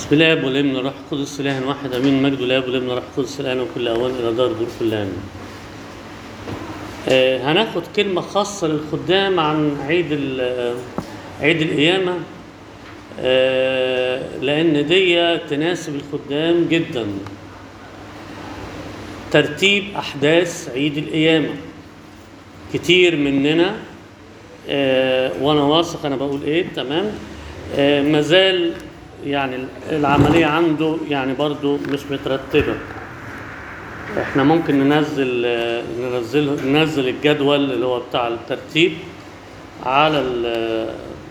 بسم الله الاب والابن والروح القدس اله واحد امين مجد الاب والابن والروح القدس الان وكل اوان الى دار دور كل امين. آه هناخد كلمه خاصه للخدام عن عيد ال- عيد القيامه آه لان دي تناسب الخدام جدا. ترتيب احداث عيد القيامه. كتير مننا آه وانا واثق انا بقول ايه تمام آه مازال يعني العملية عنده يعني برضو مش مترتبة احنا ممكن ننزل آه، ننزل ننزل الجدول اللي هو بتاع الترتيب على ال-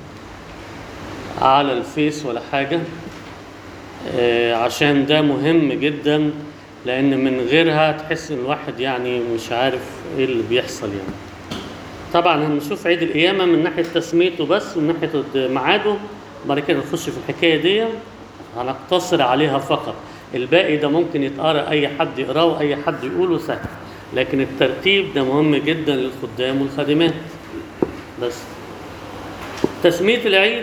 على الفيس ولا حاجة آه، عشان ده مهم جدا لان من غيرها تحس ان الواحد يعني مش عارف ايه اللي بيحصل يعني طبعا هنشوف عيد القيامة من ناحية تسميته بس ومن ناحية ميعاده بعد كده نخش في الحكاية دي هنقتصر عليها فقط الباقي ده ممكن يتقرا أي حد يقراه وأي حد يقوله سهل لكن الترتيب ده مهم جدا للخدام والخادمات بس تسمية العيد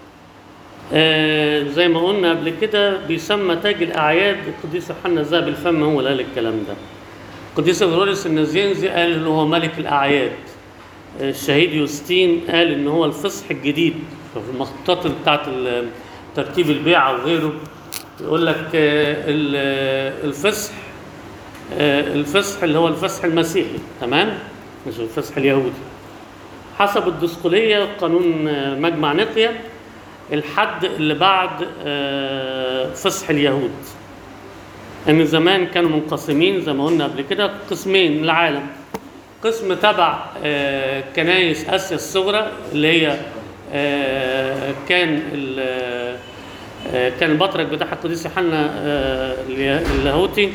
آه زي ما قلنا قبل كده بيسمى تاج الأعياد القديس يوحنا ذهب الفم هو اللي قال الكلام ده القديس غريغوريوس النزينزي قال إن هو ملك الأعياد الشهيد يوستين قال ان هو الفصح الجديد في المخطوطات بتاعت ال- ترتيب البيعه وغيره يقول لك آه، ال- آه، الفصح آه، الفصح اللي هو الفصح المسيحي تمام مش الفصح اليهودي حسب الدسقليه قانون آه، مجمع نقيا الحد اللي بعد آه، فصح اليهود ان زمان كانوا منقسمين زي ما قلنا قبل كده قسمين العالم قسم تبع آه، كنايس اسيا الصغرى اللي هي آه، كان ال- آه، كان البطرك بتاعها القديس يوحنا آه، اللاهوتي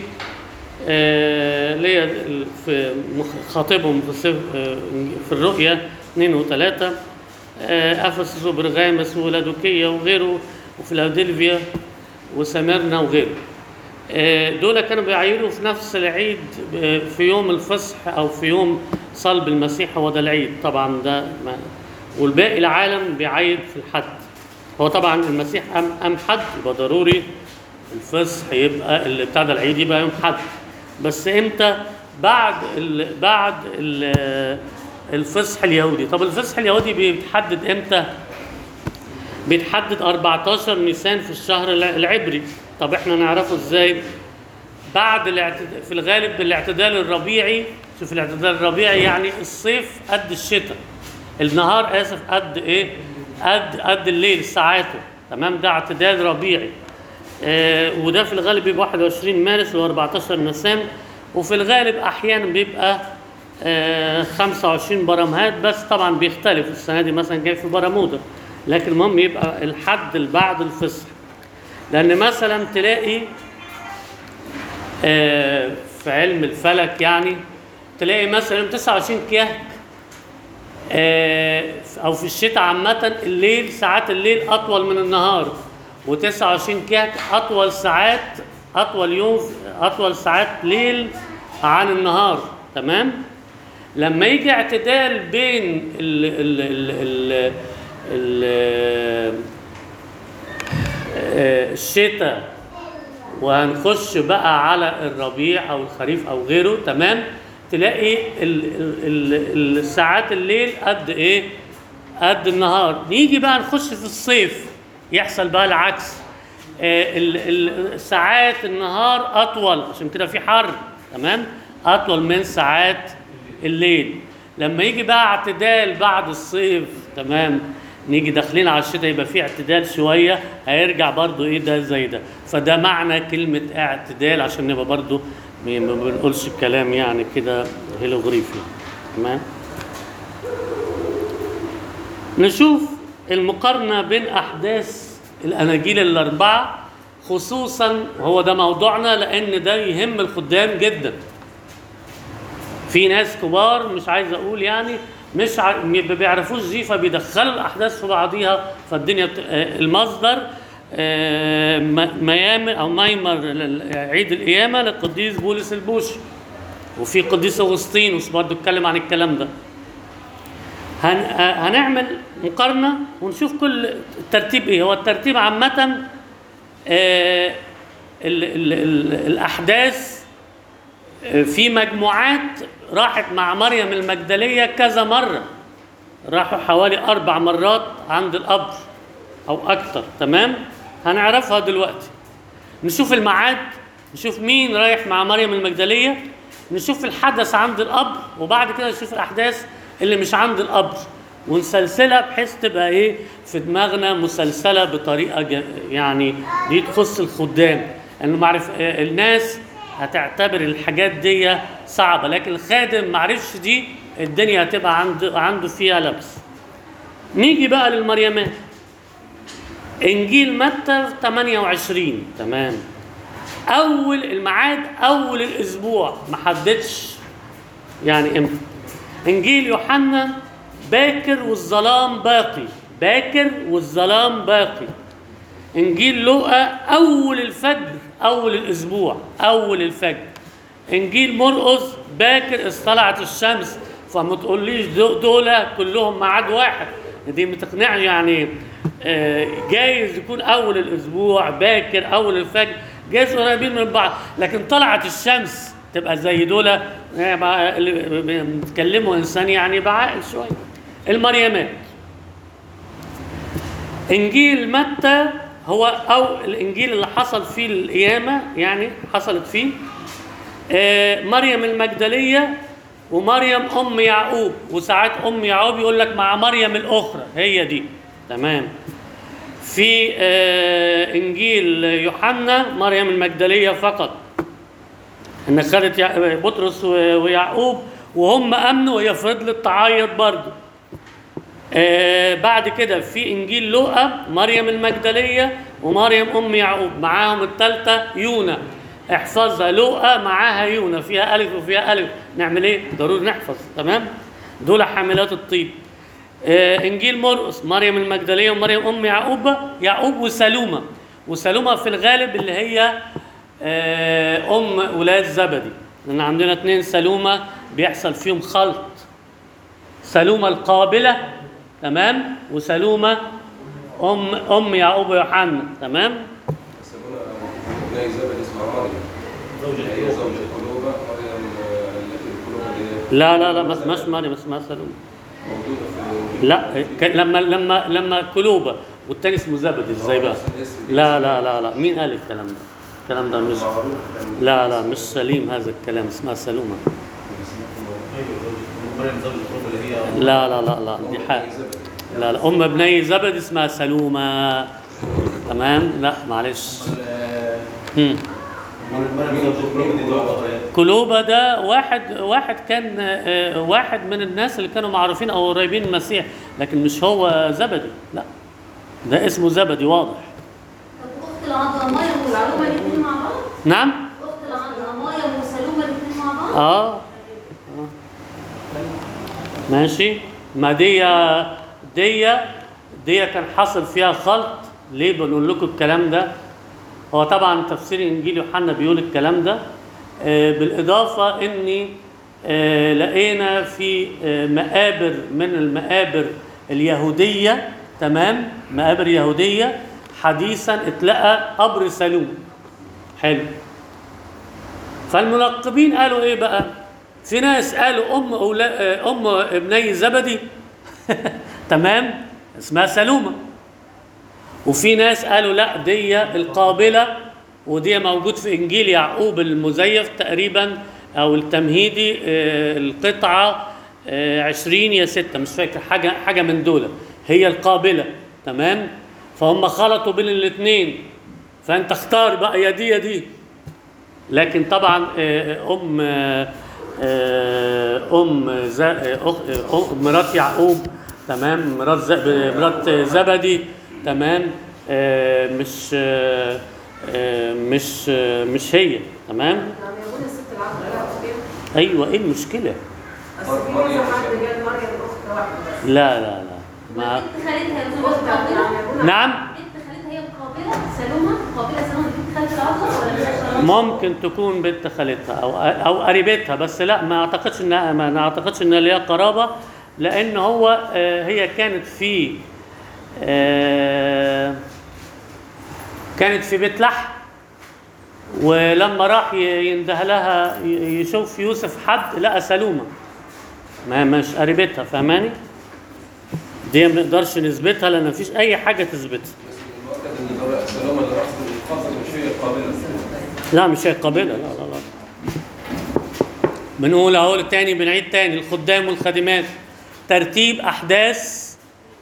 آه، اللي هي ال- في مخ- خاطبهم في السف- آه، في الرؤيا اثنين وثلاثة آه، افسس وبرغامس ولادوكية وغيره وفيلادلفيا وسميرنا وغيره آه، دول كانوا بيعيدوا في نفس العيد آه، في يوم الفصح او في يوم صلب المسيح هو ده العيد طبعا ده ما والباقي العالم بيعيد في الحد هو طبعا المسيح قام قام حد يبقى ضروري الفصح يبقى اللي بتاع ده العيد يبقى يوم حد بس امتى بعد ال بعد ال الفصح اليهودي طب الفصح اليهودي بيتحدد امتى بيتحدد 14 نيسان في الشهر الع- العبري طب احنا نعرفه ازاي بعد الاعتدال في الغالب الاعتدال الربيعي شوف الاعتدال الربيعي يعني الصيف قد الشتاء النهار اسف قد ايه قد قد الليل ساعاته تمام ده اعتدال ربيعي آه وده في الغالب بيبقى 21 مارس و 14 نيسان وفي الغالب احيانا بيبقى آه 25 برمهات بس طبعا بيختلف السنه دي مثلا جاي في برمودا لكن المهم يبقى الحد اللي بعد الفصح لان مثلا تلاقي آه، في علم الفلك يعني تلاقي مثلا 29 كيهك آه، او في الشتاء عامة الليل ساعات الليل اطول من النهار و29 كيهك اطول ساعات اطول يوم اطول ساعات ليل عن النهار تمام لما يجي اعتدال بين ال ال ال ال ال آه، الشتاء وهنخش بقى على الربيع او الخريف او غيره تمام تلاقي ال ال ال الساعات الليل قد ايه قد النهار نيجي بقى نخش في الصيف يحصل بقى العكس آه، ال- ال- ساعات النهار اطول عشان كده في حر تمام اطول من ساعات الليل لما يجي بقى اعتدال بعد الصيف تمام نيجي داخلين على الشتاء يبقى في اعتدال شويه هيرجع برضو ايه ده زي ده فده معنى كلمه اعتدال عشان نبقى برضو ما ما بنقولش الكلام يعني كده هيلوغريفي تمام نشوف المقارنة بين أحداث الأناجيل الأربعة خصوصا وهو ده موضوعنا لأن ده يهم الخدام جدا في ناس كبار مش عايز أقول يعني مش ع... ما بيعرفوش دي فبيدخلوا الأحداث في بعضيها فالدنيا بت... آه، المصدر آه، م- ميامر أو ميمر لل- عيد القيامة للقديس بولس البوشي وفي قديس أغسطينوس برضه اتكلم عن الكلام ده هن... آه، هنعمل مقارنة ونشوف كل الترتيب ايه هو الترتيب عامة آه ال ال ال الاحداث آه، في مجموعات راحت مع مريم المجدليه كذا مره راحوا حوالي اربع مرات عند القبر او اكتر تمام هنعرفها دلوقتي نشوف الميعاد نشوف مين رايح مع مريم المجدليه نشوف الحدث عند القبر وبعد كده نشوف الاحداث اللي مش عند القبر ونسلسلها بحيث تبقى ايه في دماغنا مسلسله بطريقه ج- يعني دي تخص الخدام انه معرف آه، الناس هتعتبر الحاجات دي صعبه لكن الخادم معرفش دي الدنيا هتبقى عنده عنده فيها لبس نيجي بقى للمريمات انجيل متى 28 تمام اول الميعاد اول الاسبوع ما حددش يعني امتى انجيل يوحنا باكر والظلام باقي باكر والظلام باقي انجيل لوقا اول الفجر اول الاسبوع اول الفجر انجيل مرقس باكر اصطلعت الشمس فما تقوليش دو- دول كلهم ميعاد واحد دي بتقنعني يعني آه، جايز يكون اول الاسبوع باكر اول الفجر جايز قريبين من بعض لكن طلعت الشمس تبقى زي دول يعني بقى اللي بيتكلموا انسان يعني بعقل شويه المريمات انجيل متى هو او الانجيل اللي حصل فيه القيامه يعني حصلت فيه آه، مريم المجدليه ومريم ام يعقوب وساعات ام يعقوب يقول لك مع مريم الاخرى هي دي تمام في آه، انجيل يوحنا مريم المجدليه فقط ان خدت يع- بطرس و- ويعقوب وهم امنوا وهي فضلت تعيط برضه آه بعد كده في انجيل لوقا مريم المجدليه ومريم ام يعقوب معاهم الثالثه يونا احفظها لوقا معاها يونا فيها الف وفيها الف نعمل ايه ضروري نحفظ تمام دول حاملات الطيب آه انجيل مرقس مريم المجدليه ومريم ام يعقوب يعقوب وسلومه وسلومه في الغالب اللي هي آه ام ولاد زبدي لان عندنا اثنين سلومه بيحصل فيهم خلط سلومة القابلة تمام وسلومة أم أم يعقوب ويوحنا تمام يسمونها ابناء زبد اسمها مريم زوجة هي زوجة قلوبة مريم آه، التي القلوبة اللي لا لا لا ما اسمهاش مريم اسمها سلومة موجودة في لا ك- لما لما لما كلوبة والتاني اسمه زبد ازاي بقى؟ لا لا لا لا مين قال الكلام ده؟ الكلام ده مش معروف كان لا لا مش سليم هذا الكلام اسمها سلومة ايوه زوجة مريم زوجة القرب اللي هي لا لا لا لا دي حاجة لا لا أم ابني زبد اسمها سلومة تمام لا معلش هم. مريم زوجة القرب دي دعوة كلوبا ده واحد واحد كان آه، واحد من الناس اللي كانوا معروفين او قريبين من المسيح لكن مش هو زبدي لا ده اسمه زبدي واضح طب اخت العذراء مريم وسلومه الاثنين مع بعض؟ نعم اخت العذراء مريم وسلومه الاثنين مع بعض؟ اه آه. ماشي ما دي دي دي كان حصل فيها خلط ليه بنقول لكم الكلام ده هو طبعا تفسير انجيل يوحنا بيقول الكلام ده آه، بالاضافه اني آه، لقينا في آه، مقابر من المقابر اليهوديه تمام مقابر يهوديه حديثا اتلقى قبر سلوم حلو فالمنقبين قالوا ايه بقى في ناس قالوا ام أولا ام ابني زبدي تمام اسمها سلومه وفي ناس قالوا لا دي القابله ودي موجود في انجيل يعقوب المزيف تقريبا او التمهيدي آه، القطعه آه، 20 يا 6 مش فاكر حاجه حاجه من دول هي القابله تمام فهم خلطوا بين الاثنين فانت اختار بقى يا دي يا دي لكن طبعا آه، ام آه، آه، ام ز- آه، أخ- آه، أم- مرات يعقوب تمام مرات ز- مرات زبدي تمام آه، مش آه، آه، مش آه، مش هي تمام عم يقول الست العذراء لا أختين ايوه ايه المشكله أصل في كذا حد قال مريم أخت واحدة بس لا لا لا ما بنت خالتها هي أخت عم القابله يقول نعم بنت خالتها هي القابله سلومه قابله سلومه دي بنت خالة العذراء ولا مش ممكن تكون بنت خالتها او او قريبتها بس لا ما اعتقدش انها ما اعتقدش ان ليها قرابه لان هو آه، هي كانت في آه، كانت في بيت لحم ولما راح ي- ينده لها ي- يشوف يوسف حد لقى سلومه ما مش قريبتها فاهماني دي ما نقدرش نثبتها لان مفيش اي حاجه تثبتها بس المؤكد ان ده السلامه اللي راح الخاصه مش هي قابله لا مش هي قابله لا لا لا بنقول اهو تاني بنعيد تاني الخدام والخادمات ترتيب احداث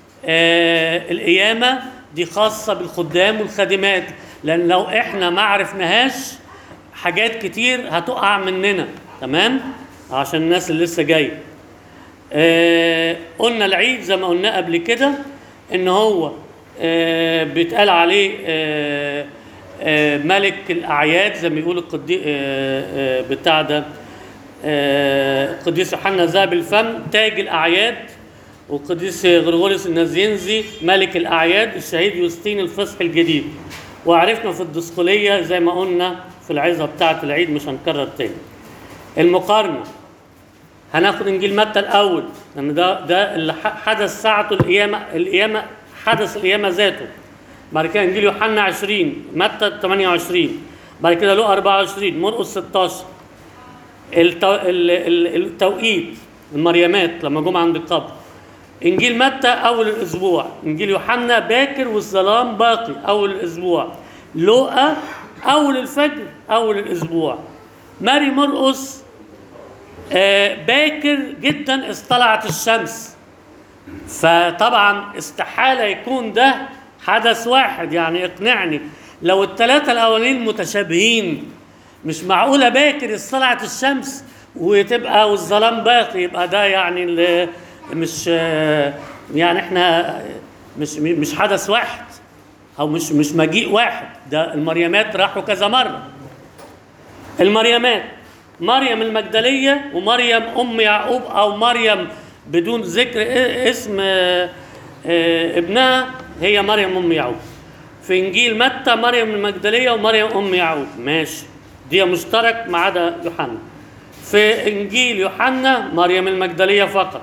آه القيامه دي خاصه بالخدام والخادمات لان لو احنا ما عرفناهاش حاجات كتير هتقع مننا تمام عشان الناس اللي لسه جايه آه قلنا العيد زي ما قلنا قبل كده ان هو آه بيتقال عليه آه آه ملك الاعياد زي ما يقول القدي آه آه بتاع ده آه القديس يوحنا ذهب الفم تاج الاعياد والقديس غرغوريوس النازينزي ملك الاعياد الشهيد يوستين الفصح الجديد وعرفنا في الدسقليه زي ما قلنا في العظه بتاعه العيد مش هنكرر تاني المقارنه هناخد انجيل متى الاول لان ده ده اللي ح- حدث ساعته القيامه القيامه حدث القيامه ذاته بعد كده انجيل يوحنا 20 متى 28 بعد كده لوقا 24 مرقس 16 التو... ال- ال- التوقيت المريمات لما جم عند القبر انجيل متى اول الاسبوع انجيل يوحنا باكر والظلام باقي اول الاسبوع لوقا اول الفجر اول الاسبوع ماري مرقس آه، باكر جدا اصطلعت الشمس فطبعا استحالة يكون ده حدث واحد يعني اقنعني لو الثلاثة الأولين متشابهين مش معقولة باكر اصطلعت الشمس وتبقى والظلام باقي يبقى ده يعني ال- مش آه، يعني احنا مش مش حدث واحد او مش مش مجيء واحد ده المريمات راحوا كذا مرة المريمات مريم المجدلية ومريم أم يعقوب أو مريم بدون ذكر إ- اسم آه، آه، ابنها هي مريم أم يعقوب في إنجيل متى مريم المجدلية ومريم أم يعقوب ماشي دي مشترك ما عدا يوحنا في إنجيل يوحنا مريم المجدلية فقط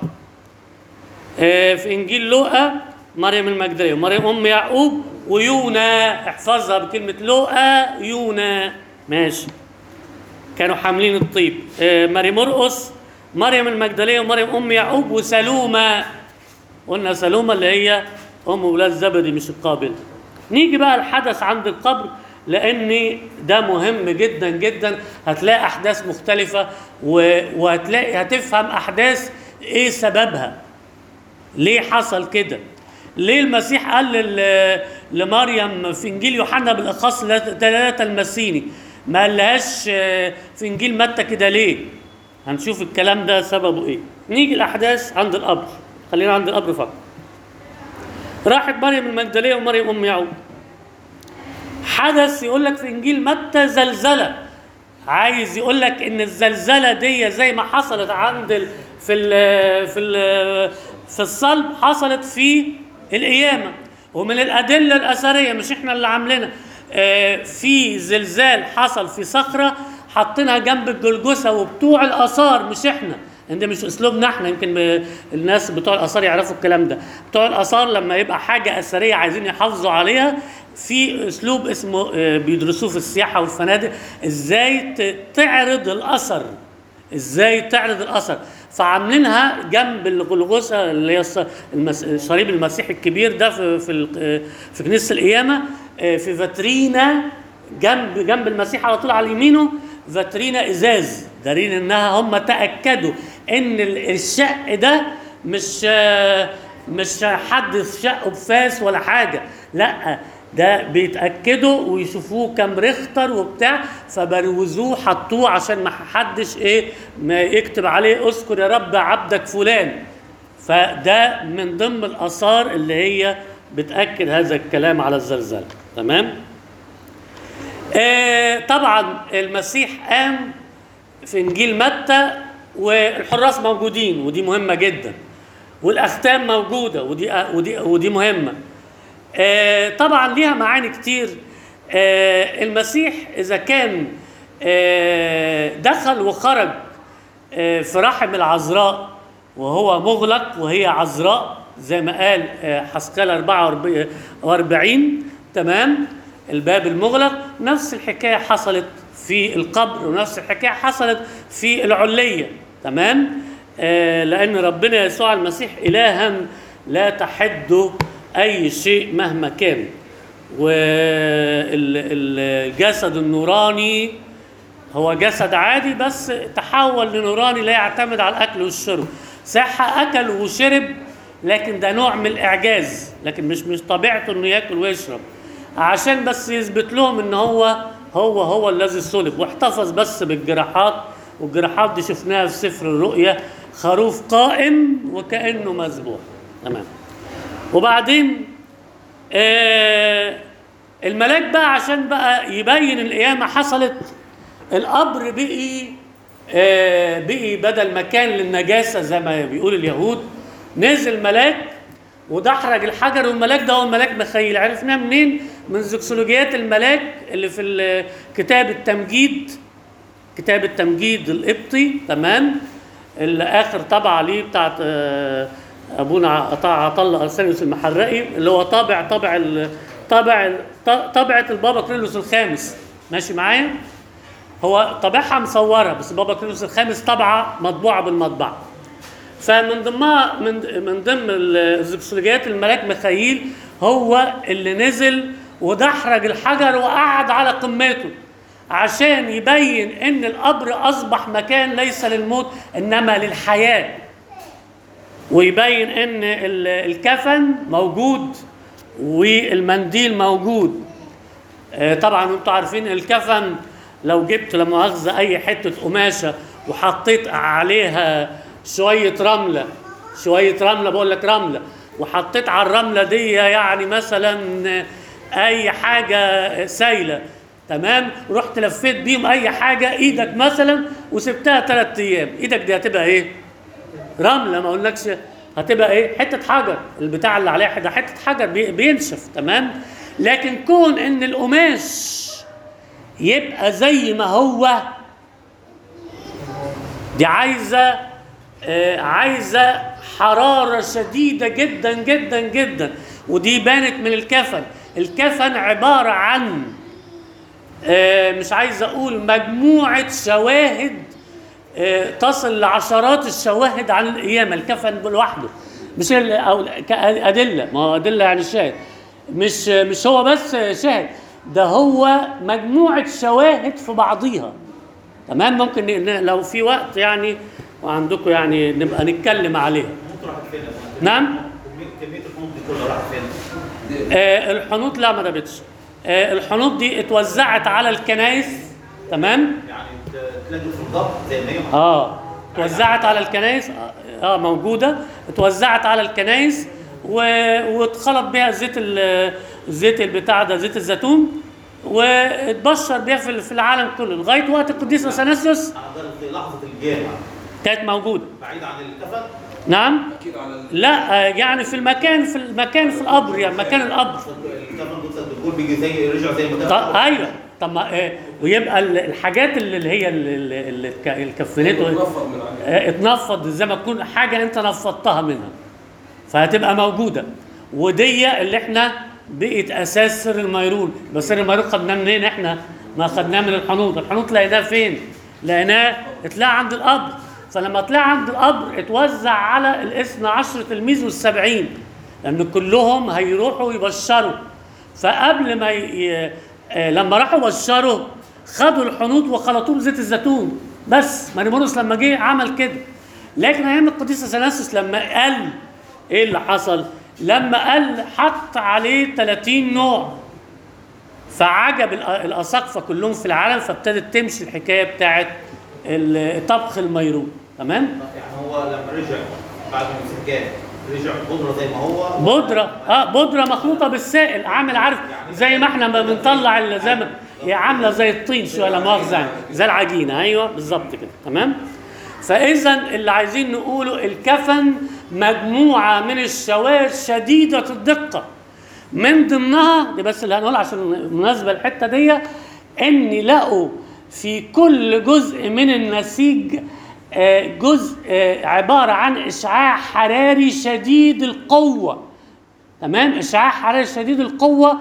آه، في انجيل لوقا مريم المجدليه ومريم ام يعقوب ويونا احفظها بكلمه لوقا يونا ماشي كانوا حاملين الطيب آه، ماري مرقس مريم المجدليه ومريم ام يعقوب وسلومه قلنا سلومه اللي هي ام ولاد زبدي مش القابل نيجي بقى الحدث عند القبر لان ده مهم جدا جدا هتلاقي احداث مختلفه و- وهتلاقي هتفهم احداث ايه سببها ليه حصل كده ليه المسيح قال لل- لمريم في انجيل يوحنا بالاخص لا لا تلمسيني ما قالهاش آه، في انجيل متى كده ليه هنشوف الكلام ده سببه ايه نيجي الاحداث عند القبر خلينا عند القبر فقط راحت مريم المجدليه ومريم ام يعقوب حدث يقول لك في انجيل متى زلزله عايز يقول لك ان الزلزله دي زي ما حصلت عند ال في ال في ال في الصلب حصلت في القيامه ومن الادله الاثريه مش احنا اللي عاملينها آه، في زلزال حصل في صخره حاطينها جنب الجلجثه وبتوع الاثار مش احنا ان ده مش اسلوبنا احنا يمكن ب- الناس بتوع الاثار يعرفوا الكلام ده بتوع الاثار لما يبقى حاجه اثريه عايزين يحافظوا عليها في اسلوب اسمه آه، بيدرسوه في السياحه والفنادق ازاي ت- تعرض الاثر ازاي تعرض الاثر فعاملينها جنب الجلجثه اللي هي الص- المس... الصليب المسيحي الكبير ده في في ال- في كنيسه القيامه آه، في فاترينا جنب جنب المسيح على طول على يمينه فاترينا ازاز دليل انها هم تاكدوا ان ال- الشق ده مش آه، مش حد شقه بفاس ولا حاجه لا ده بيتاكدوا ويشوفوه كام ريختر وبتاع فبروزوه حطوه عشان ما حدش ايه ما يكتب عليه اذكر يا رب عبدك فلان فده من ضمن الاثار اللي هي بتاكد هذا الكلام على الزلزال تمام آه طبعا المسيح قام في انجيل متى والحراس موجودين ودي مهمه جدا والاختام موجوده ودي ودي ودي مهمه آه طبعا ليها معاني كتير آه المسيح اذا كان آه دخل وخرج آه في رحم العذراء وهو مغلق وهي عذراء زي ما قال آه حسقال 44 تمام الباب المغلق نفس الحكايه حصلت في القبر ونفس الحكايه حصلت في العليه تمام آه لان ربنا يسوع المسيح الها لا تحده اي شيء مهما كان والجسد النوراني هو جسد عادي بس تحول لنوراني لا يعتمد على الاكل والشرب صح اكل وشرب لكن ده نوع من الاعجاز لكن مش مش طبيعته انه ياكل ويشرب عشان بس يثبت لهم ان هو هو هو الذي صلب واحتفظ بس بالجراحات والجراحات دي شفناها في سفر الرؤيا خروف قائم وكانه مذبوح تمام وبعدين آه الملاك بقى عشان بقى يبين القيامة حصلت القبر بقي آه بقي بدل مكان للنجاسة زي ما بيقول اليهود نزل ملاك ودحرج الحجر والملاك ده هو الملاك مخيل عرفناه منين؟ من زكسولوجيات الملاك اللي في ال- كتاب التمجيد كتاب التمجيد القبطي تمام اللي اخر طبعه ليه بتاعت آه، ابونا عطا عطا الله ارسانيوس المحرقي اللي هو طابع طابع ال- طابع ال- ط- طبعه البابا كريلوس الخامس ماشي معايا هو طابعها مصوره بس بابا كريلوس الخامس طبعه مطبوعه بالمطبعه فمن ضمنها من من ضمن الزبسولوجيات الملاك ميخائيل هو اللي نزل ودحرج الحجر وقعد على قمته عشان يبين ان القبر اصبح مكان ليس للموت انما للحياه ويبين ان ال- الكفن موجود والمنديل موجود آه، طبعا انتوا عارفين الكفن لو جبت لا مؤاخذه اي حته قماشه وحطيت عليها شويه رمله شويه رمله بقول لك رمله وحطيت على الرمله دي يعني مثلا اي حاجه سايله تمام رحت لفيت بيهم اي حاجه ايدك مثلا وسبتها ثلاث ايام ايدك دي هتبقى ايه؟ رمله ما اقولكش هتبقى ايه حته حجر البتاع اللي عليها ده حته حجر بي- بينشف تمام لكن كون ان القماش يبقى زي ما هو دي عايزه آه، عايزه حراره شديده جدا جدا جدا ودي بانت من الكفن الكفن عباره عن آه، مش عايز اقول مجموعه شواهد آه، تصل لعشرات الشواهد عن القيامه الكفن لوحده مش ال- او كادله ما هو ادله يعني شاهد مش مش هو بس شاهد ده هو مجموعه شواهد في بعضيها تمام ممكن ن- ن- لو في وقت يعني وعندكم يعني نبقى نتكلم عليها ممكن راحت فين؟ نعم كمية- كمية الحموم دي كلها راحت فين؟ آه الحنوط لا ما دابتش آه الحنوط دي اتوزعت على الكنائس تمام يعني ت- تلاقي في الضبط زي ما هي اه اتوزعت على الكنائس اه موجوده اتوزعت على الكنائس و... واتخلط بها زيت ال... زيت البتاع ده زيت الزيتون واتبشر بيها في في العالم كله لغايه وقت القديس اثناسيوس أنا في لحظة الجامع كانت موجوده بعيد عن الكفن نعم اكيد على ال- لا آه، يعني في المكان في المكان في القبر يعني مكان القبر الكفن قدس الدخول بيجي زي رجع زي ما كان طب ايوه طب ما آه، ويبقى ال- الحاجات اللي اللي هي اللي, اللي ك- اللي كفنته بتنفض من عليه آه، اتنفض زي ما تكون حاجه انت نفضتها منها فهتبقى موجوده ودي اللي احنا بقت اساس سر الميرون بس سر الميرون خدناه منين احنا ما خدناه من الحنوط الحنوط لقيناه فين لقيناه اتلاقى عند القبر فلما طلع عند القبر اتوزع على الاثنى عشر تلميذ والسبعين لان كلهم هيروحوا يبشروا فقبل ما ي... آه، لما راحوا بشروا خدوا الحنوط وخلطوه بزيت الزيتون بس ماريمونوس لما جه عمل كده لكن ايام القديس اثناسيوس لما قال ايه اللي حصل لما قال حط عليه 30 نوع فعجب الأ- الاساقفه كلهم في العالم فابتدت تمشي الحكايه بتاعت ال- طبخ الميرون تمام يعني هو لما رجع بعد المسكات رجع بودرة زي ما هو بودره اه بودره مخلوطه بالسائل عامل عارف زي ما احنا ما بنطلع ال- زي ما هي عامله زي الطين شويه لا مؤاخذه يعني زي العجينه ايوه بالظبط كده تمام فاذا اللي عايزين نقوله الكفن مجموعه من الشواذ شديده الدقه من ضمنها دي بس اللي هنقول عشان مناسبه الحته دي ان لقوا في كل جزء من النسيج آه، جزء آه، عباره عن اشعاع حراري شديد القوه تمام اشعاع حراري شديد القوه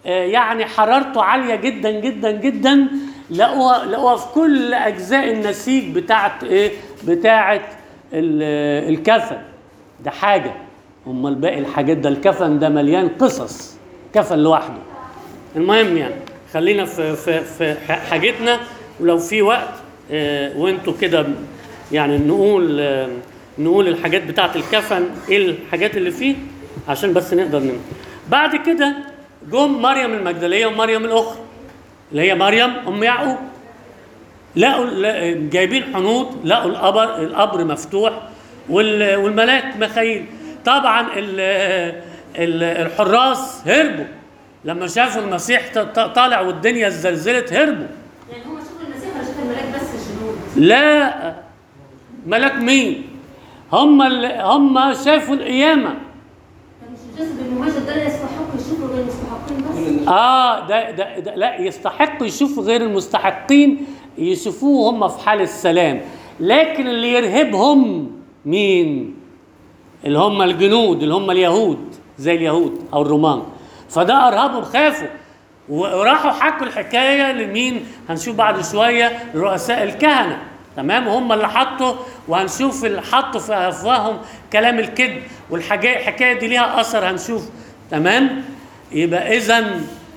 آه، يعني حرارته عاليه جدا جدا جدا لقوها لقوها في كل اجزاء النسيج بتاعت ايه بتاعت ال- الكفن ده حاجه امال باقي الحاجات ده الكفن ده مليان قصص كفن لوحده المهم يعني خلينا في في في ح- حاجتنا ولو في وقت آه، وانتوا كده يعني نقول آه، نقول الحاجات بتاعت الكفن ايه الحاجات اللي فيه عشان بس نقدر نم بعد كده جم مريم المجدليه ومريم الاخرى اللي هي مريم ام يعقوب لقوا ل- جايبين حنوط لقوا القبر القبر مفتوح وال- والملاك مخايل طبعا ال- ال- الحراس هربوا لما شافوا المسيح ط- ط- طالع والدنيا زلزلت هربوا يعني هم شافوا المسيح ولا شافوا الملاك بس الجنود؟ لا ملاك مين هم اللي هم شافوا القيامه كان مش الجسد الممجد ده لا يستحق يشوفوا غير المستحقين بس اه ده, ده, ده لا يستحقوا يشوفوا غير المستحقين يشوفوه هم في حال السلام لكن اللي يرهبهم مين اللي هم الجنود اللي هم اليهود زي اليهود او الرومان فده ارهبهم خافوا وراحوا حكوا الحكايه لمين هنشوف بعد شويه رؤساء الكهنه تمام هم اللي حطوا وهنشوف اللي حطوا في افواههم كلام الكذب والحكايه الحكايه دي ليها اثر هنشوف تمام يبقى اذا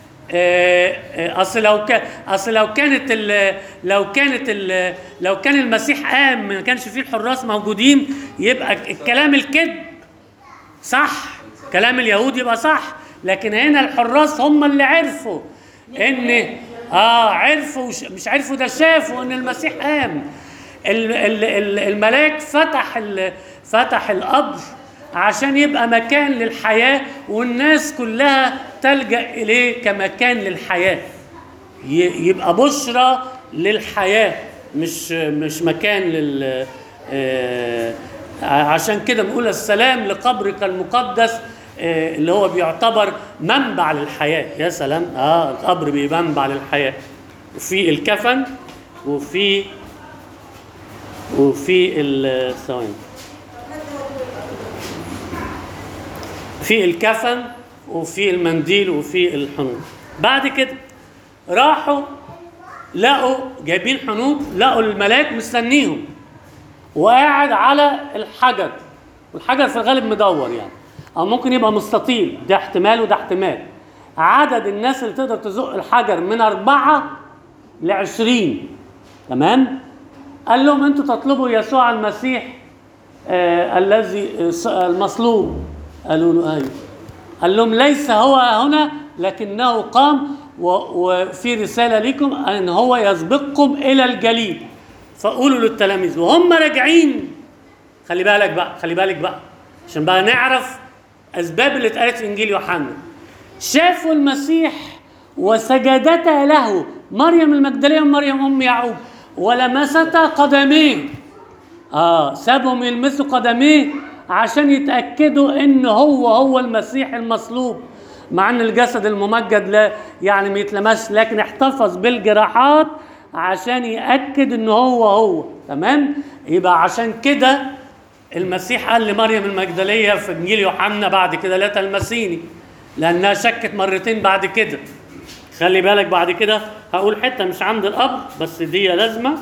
اصل لو كان اصل لو كانت ال لو كانت ال لو كان المسيح قام ما كانش فيه الحراس موجودين يبقى الكلام الكذب صح كلام اليهود يبقى صح لكن هنا الحراس هم اللي عرفوا ان اه عرفوا وش- مش عرفوا ده شافوا ان المسيح قام ال- ال- ال- الملاك فتح ال- فتح القبر عشان يبقى مكان للحياة والناس كلها تلجأ إليه كمكان للحياة ي- يبقى بشرى للحياة مش مش مكان لل آه، عشان كده بنقول السلام لقبرك المقدس آه، اللي هو بيعتبر منبع للحياة يا سلام اه القبر بيبقى منبع للحياة وفي الكفن وفي وفي الثواني في الكفن وفي المنديل وفي الحنوط بعد كده راحوا لقوا جايبين حنوط لقوا الملاك مستنيهم وقاعد على الحجر والحجر في الغالب مدور يعني او ممكن يبقى مستطيل ده احتمال وده احتمال عدد الناس اللي تقدر تزق الحجر من أربعة لعشرين تمام قال لهم انتوا تطلبوا يسوع المسيح آه الذي آه، المصلوب قالوا له ايوه قال لهم ليس هو هنا لكنه قام و- وفي رسالة لكم أن هو يسبقكم إلى الجليل فقولوا للتلاميذ وهم راجعين خلي بالك بقى خلي بالك بقى عشان بقى نعرف أسباب اللي اتقالت في إنجيل يوحنا شافوا المسيح وسجدتا له مريم المجدلية ومريم أم يعقوب ولمستا قدميه اه سابهم يلمسوا قدميه عشان يتاكدوا ان هو هو المسيح المصلوب مع ان الجسد الممجد لا يعني ما يتلمسش لكن احتفظ بالجراحات عشان ياكد ان هو هو تمام يبقى عشان كده المسيح قال لمريم المجدليه في انجيل يوحنا بعد كده لا تلمسيني لانها شكت مرتين بعد كده خلي بالك بعد كده هقول حته مش عند القبر بس دي لازمه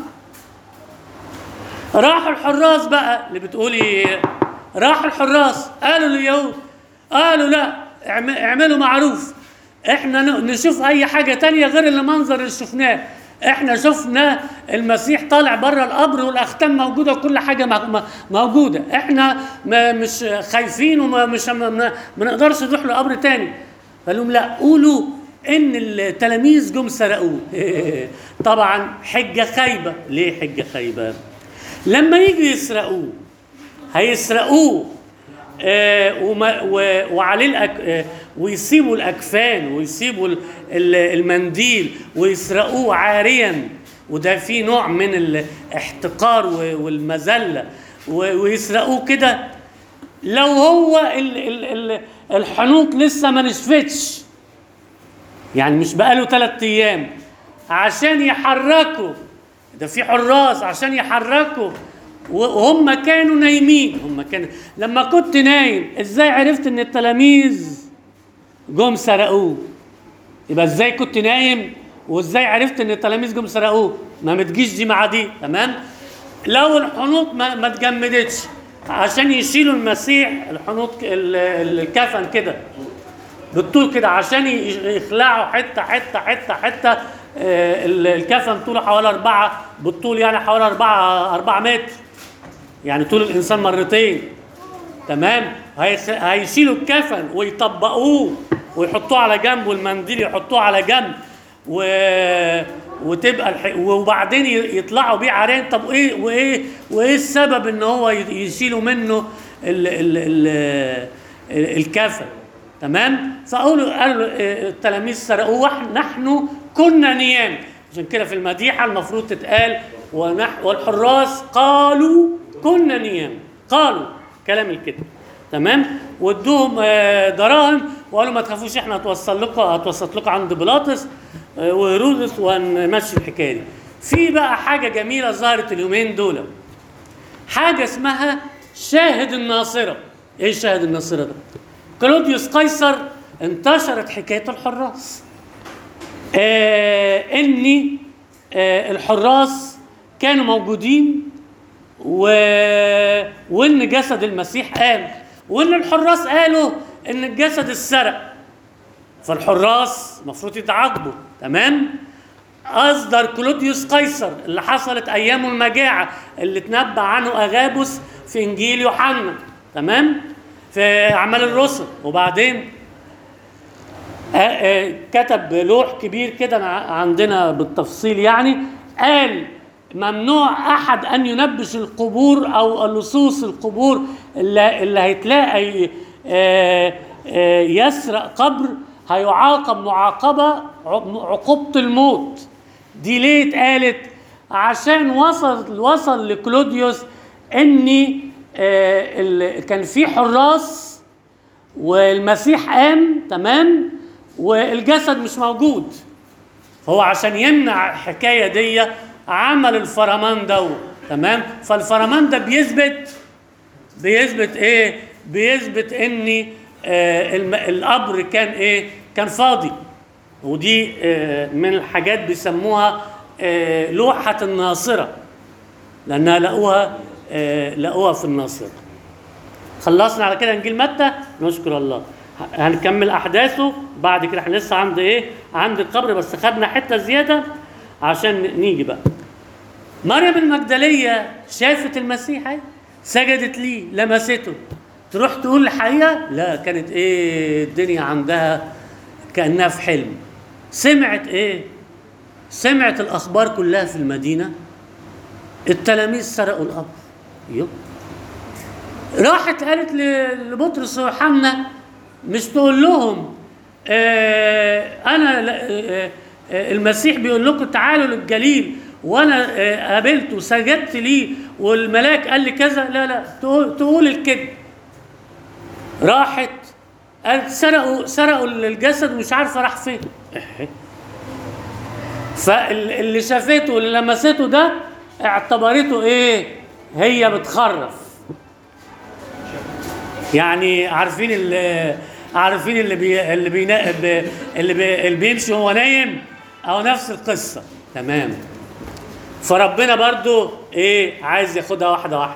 راحوا الحراس بقى اللي بتقولي راحوا الحراس قالوا لليهود قالوا لا اعم- اعملوا معروف احنا ن- نشوف اي حاجة تانية غير المنظر اللي شفناه احنا شفنا المسيح طالع بره القبر والاختام موجودة وكل حاجة م- م- موجودة احنا ما مش خايفين ومش ما, ما ما نقدرش نروح لقبر تاني قال لهم لا قولوا ان التلاميذ جم سرقوه طبعا حجة خايبة ليه حجة خايبة لما يجوا يسرقوه هيسرقوه آه وما و- وعليه الأك... آه ويسيبوا الاكفان ويسيبوا ال- ال- المنديل ويسرقوه عاريا وده فيه نوع من الاحتقار و- والمذله و- ويسرقوه كده لو هو ال... ال... ال... الحنوط لسه ما نشفتش يعني مش بقاله ثلاث ايام عشان يحركوا ده في حراس عشان يحركوا وهم كانوا نايمين هم كانوا لما كنت نايم ازاي عرفت ان التلاميذ جم سرقوه يبقى ازاي كنت نايم وازاي عرفت ان التلاميذ جم سرقوه ما متجيش دي مع دي تمام لو الحنوط ما, ما اتجمدتش عشان يشيلوا المسيح الحنوط ال- ال- الكفن كده بالطول كده عشان ي- يخلعوا حته حته حته حته آه، ال- الكفن طوله حوالي أربعة بالطول يعني حوالي أربعة أربعة متر يعني طول الإنسان مرتين تمام هيس- هيشيلوا الكفن ويطبقوه ويحطوه على جنب والمنديل يحطوه على جنب و... وتبقى الح... وبعدين ي- يطلعوا بيه عرين طب ايه وايه وايه السبب ان هو ي- يشيلوا منه ال... ال... ال... ال... الكفن تمام فقالوا قالوا آه، التلاميذ سرقوه وإحنا- نحن كنا نيام عشان كده في المديحه المفروض تتقال ونح... والحراس قالوا كنا نيام قالوا كلام الكتاب تمام وادوهم آه، دراهم وقالوا ما تخافوش احنا هتوصل لكم هتوسط لكم عند بيلاطس آه، وهيرودس وهنمشي الحكايه دي في بقى حاجه جميله ظهرت اليومين دول حاجه اسمها شاهد الناصره ايه شاهد الناصره ده كلوديوس قيصر انتشرت حكايه الحراس آه اني آه الحراس كانوا موجودين و... وان جسد المسيح قام وان الحراس قالوا ان الجسد اتسرق فالحراس المفروض يتعاقبوا تمام اصدر كلوديوس قيصر اللي حصلت ايامه المجاعه اللي تنبأ عنه اغابوس في انجيل يوحنا تمام في اعمال الرسل وبعدين آه، آه، كتب لوح كبير كده ع- عندنا بالتفصيل يعني قال ممنوع احد ان ينبش القبور او لصوص القبور اللي, اللي هيتلاقي آه، آه، يسرق قبر هيعاقب معاقبه ع- عقوبه الموت دي ليه اتقالت عشان وصل وصل لكلوديوس ان آه، ال- كان في حراس والمسيح قام تمام والجسد مش موجود هو عشان يمنع الحكايه دي عمل الفرمان ده تمام فالفرمان ده بيثبت بيثبت ايه بيثبت ان آه الم- القبر كان ايه كان فاضي ودي آه من الحاجات بيسموها آه لوحه الناصره لانها لقوها آه لقوها في الناصره خلصنا على كده انجيل متى نشكر الله ه- هنكمل احداثه بعد كده احنا لسه عند ايه عند القبر بس خدنا حته زياده عشان ن- نيجي بقى مريم المجدليه شافت المسيح اهي سجدت ليه لمسته تروح تقول الحقيقه لا كانت ايه الدنيا عندها كانها في حلم سمعت ايه سمعت الاخبار كلها في المدينه التلاميذ سرقوا القبر يب راحت قالت ل- لبطرس ويوحنا مش تقول لهم آه انا لا- آه آه المسيح بيقول لكم تعالوا للجليل وانا آه قابلته وسجدت ليه والملاك قال لي كذا لا لا تقول, تقول الكذب راحت قالت سرقوا سرقوا الجسد ومش عارفه راح فين إيه. فاللي شافته واللي لمسته ده اعتبرته ايه هي بتخرف يعني عارفين اللي عارفين اللي بي اللي بينا ب- اللي, بي اللي بيمشي وهو نايم او نفس القصه تمام فربنا برضو ايه عايز ياخدها واحده واحده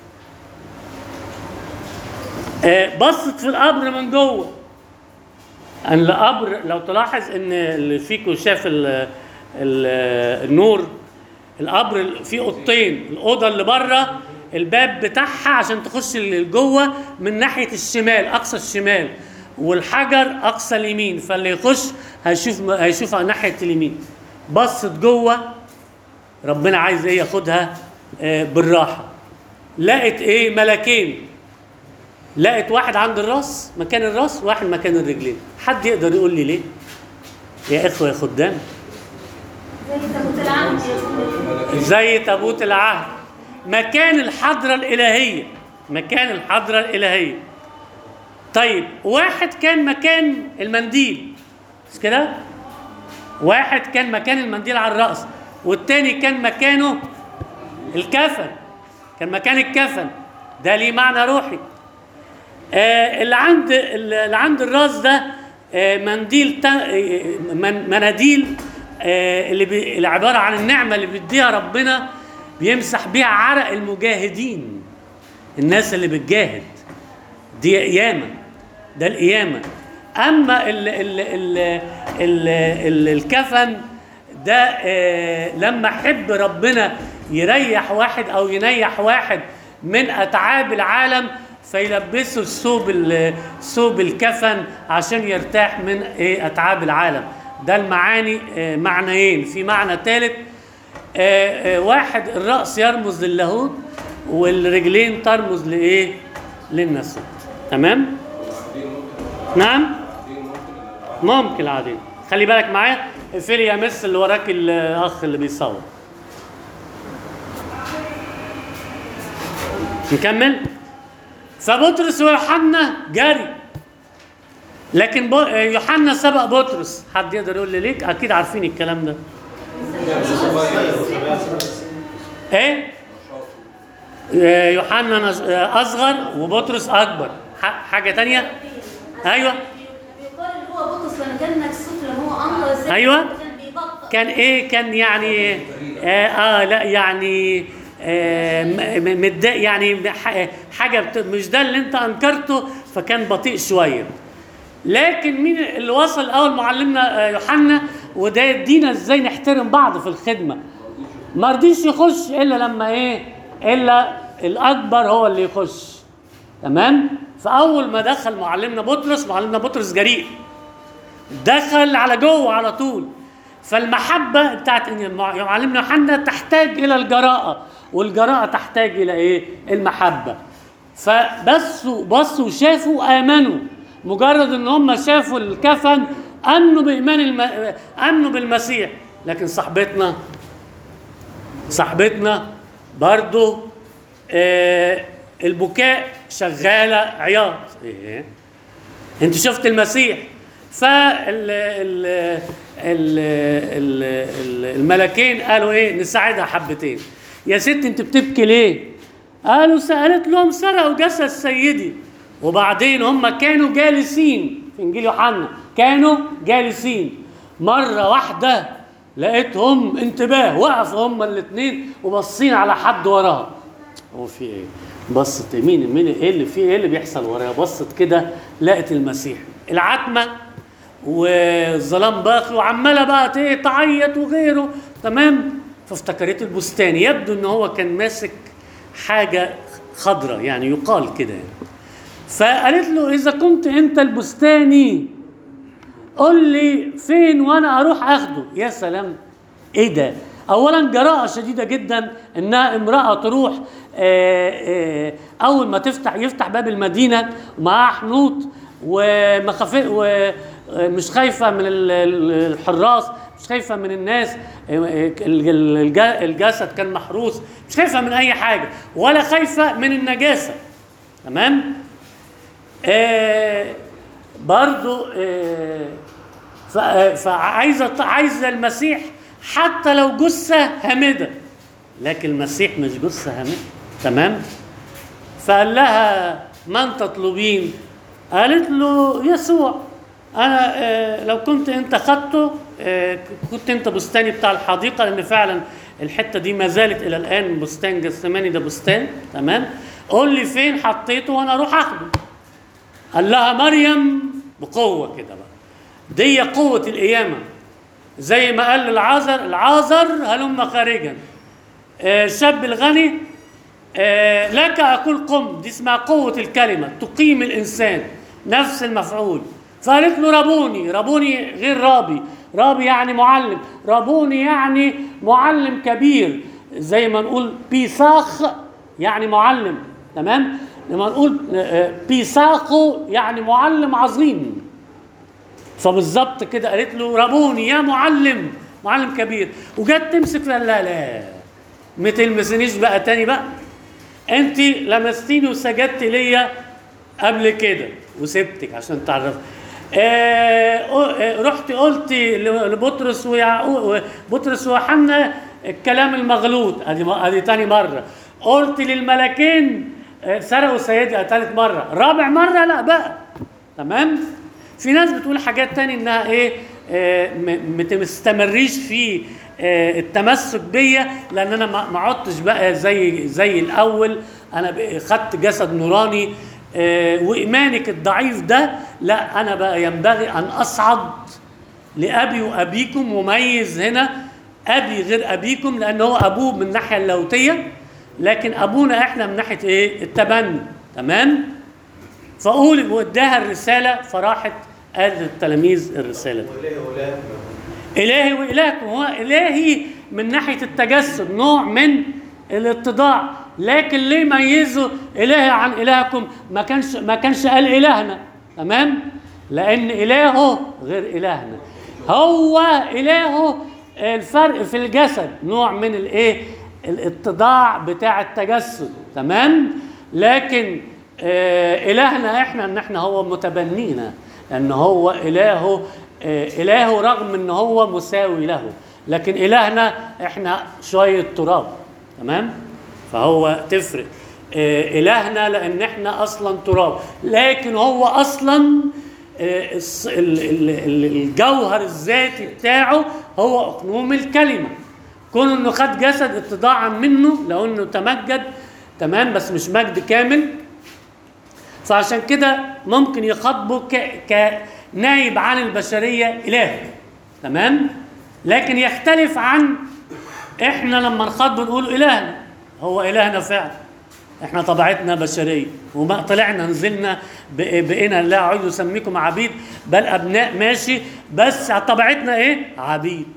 آه، بصت في القبر من جوه ان القبر لو تلاحظ ان اللي فيكم شاف ال ال النور القبر فيه اوضتين الاوضه اللي بره الباب بتاعها عشان تخش لجوه من ناحيه الشمال اقصى الشمال والحجر اقصى اليمين فاللي يخش هيشوف هيشوف على ناحيه اليمين بصت جوه ربنا عايز ايه ياخدها آه، بالراحه لقت ايه ملكين لقت واحد عند الراس مكان الراس واحد مكان الرجلين حد يقدر يقول لي ليه يا اخوه يا خدام زي تابوت العهد يا زي تابوت العهد مكان الحضرة الإلهية مكان الحضرة الإلهية طيب واحد كان مكان المنديل مش كده واحد كان مكان المنديل على الرأس والتاني كان مكانه الكفن كان مكان الكفن ده ليه معنى روحي آه اللي عند اللي عند الراس ده آه، منديل تا- آه، من- مناديل آه، اللي بي- اللي عباره عن النعمه اللي بيديها ربنا بيمسح بيها عرق المجاهدين الناس اللي بتجاهد دي قيامه ده القيامه اما ال ال ال ال ال الكفن ده آه، لما حب ربنا يريح واحد او ينيح واحد من اتعاب العالم فيلبسه الثوب ال- ثوب الكفن عشان يرتاح من ايه اتعاب العالم ده المعاني آه، معنيين في معنى ثالث آه، آه، واحد الراس يرمز للاهوت والرجلين ترمز لايه للناسوت تمام العابدين ممكن نعم العابدين ممكن الألعاب. ممكن العادين خلي بالك معايا اقفلي يا مس اللي وراك الاخ اللي بيصور نكمل فبطرس ويوحنا جري لكن بو- يوحنا سبق بطرس حد يقدر يقول لي ليه اكيد عارفين الكلام ده ايه آه، يوحنا نص- آه، اصغر وبطرس اكبر ح- حاجه تانية ايوه بيقال اللي هو بطرس لما كان مكسوف لما هو انقذ الست أيوة. كان بيبطل كان ايه كان يعني اه, آه لا يعني آه م- م- متضايق يعني ح- حاجه بت- مش ده اللي انت انكرته فكان بطيء شويه لكن مين اللي وصل الاول معلمنا آه، يوحنا وده يدينا ازاي نحترم بعض في الخدمه ما رضيش يخش الا لما ايه الا الاكبر هو اللي يخش تمام فاول ما دخل معلمنا بطرس معلمنا بطرس جريء دخل على جوه على طول فالمحبة بتاعت إن المع- معلمنا يوحنا تحتاج إلى الجراءة والجراءة تحتاج إلى إيه؟ المحبة فبصوا بصوا وشافوا آمنوا مجرد إن هم شافوا الكفن آمنوا بإيمان الم... آمنوا بالمسيح لكن صاحبتنا صاحبتنا برضو آه البكاء شغالة عياط إيه؟ انت شفت المسيح فال ال ال ال ال الملكين قالوا ايه نساعدها حبتين يا ست انت بتبكي ليه قالوا سالت لهم سرقوا جسد سيدي وبعدين هم كانوا جالسين في انجيل يوحنا كانوا جالسين مره واحده لقيتهم انتباه وقفوا هم الاثنين وبصين على حد وراها هو في ايه؟ بصت مين مين ايه اللي في ايه اللي بيحصل ورايا؟ بصت كده لقت المسيح العتمه والظلام باقي وعماله بقى ايه تعيط وغيره تمام فافتكرت البستاني يبدو ان هو كان ماسك حاجه خضراء يعني يقال كده يعني. فقالت له اذا كنت انت البستاني قول لي فين وانا اروح اخده يا سلام ايه ده اولا جراءه شديده جدا انها امراه تروح آه، آه، اول ما تفتح يفتح باب المدينه ومعاها حنوط ومخاف ومش خايفه من ال- ال- الحراس مش خايفه من الناس آه، آه، الج- الج- الجسد كان محروس مش خايفه من اي حاجه ولا خايفه من النجاسه تمام آه برضو آه ف- آه، فعايزه عايزه المسيح حتى لو جثه هامده لكن المسيح مش جثه هامده تمام فقال لها من تطلبين قالت له يسوع انا آه، لو كنت انت خدته آه، كنت انت بستاني بتاع الحديقه لان فعلا الحته دي ما زالت الى الان بستان جسماني ده بستان تمام قول لي فين حطيته وانا اروح اخده قال لها مريم بقوه كده بقى دي قوه القيامه زي ما قال للعازر العازر هلم خارجا آه، الشاب الغني آه، لك اقول قم دي اسمها قوه الكلمه تقيم الانسان نفس المفعول فقالت له ربوني ربوني غير رابي رابي يعني معلم ربوني يعني معلم كبير زي ما نقول بيساخ يعني معلم تمام لما نقول آه، بيساخو يعني معلم عظيم فبالظبط كده قالت له ربوني يا معلم معلم كبير وجت تمسك لا لا لا ما تلمسنيش بقى تاني بقى انت لمستيني وسجدت ليا قبل كده وسبتك عشان تعرف آه آه، رحت قلت ل- لبطرس ويعقوب بطرس ويوحنا الكلام المغلوط ادي ادي تاني مره قلت للملكين آه، سرقوا سيدي ثالث مره رابع مره لا بقى تمام في ناس بتقول حاجات تاني انها ايه آه، م- ما تستمريش في آه، التمسك بيا لان انا ما ما عدتش بقى زي زي الاول انا بقى خدت جسد نوراني آه، وايمانك الضعيف ده لا انا بقى ينبغي ان اصعد لابي وابيكم مميز هنا ابي غير ابيكم لان هو ابوه من الناحيه اللاهوتيه لكن ابونا احنا من ناحيه ايه التبني تمام فقول واداها الرساله فراحت قالت التلاميذ الرساله دي وليه ولاد إلهي وإلهكم هو إلهي من ناحية التجسد نوع من الاتضاع لكن ليه ميزوا إلهي عن إلهكم ما كانش ما كانش قال إلهنا تمام لأن إلهه غير إلهنا هو إلهه الفرق في الجسد نوع من الإيه الاتضاع بتاع التجسد تمام لكن آه إلهنا إحنا إن إحنا هو متبنينا لأن هو إلهه آه إلهه رغم إن هو مساوي له لكن إلهنا إحنا شوية تراب تمام فهو تفرق آه إلهنا لأن إحنا أصلا تراب لكن هو أصلا آه، الص- ال- ال- ال- الجوهر الذاتي بتاعه هو أقنوم الكلمة كون انه خد جسد اتضاعا منه لو انه تمجد تمام بس مش مجد كامل فعشان كده ممكن يخاطبه ك... كنايب عن البشريه اله تمام لكن يختلف عن احنا لما نخاطبه نقول الهنا هو الهنا فعلا احنا طبيعتنا بشريه وما طلعنا نزلنا ب- بقينا لا اعود اسميكم عبيد بل ابناء ماشي بس طبيعتنا ايه عبيد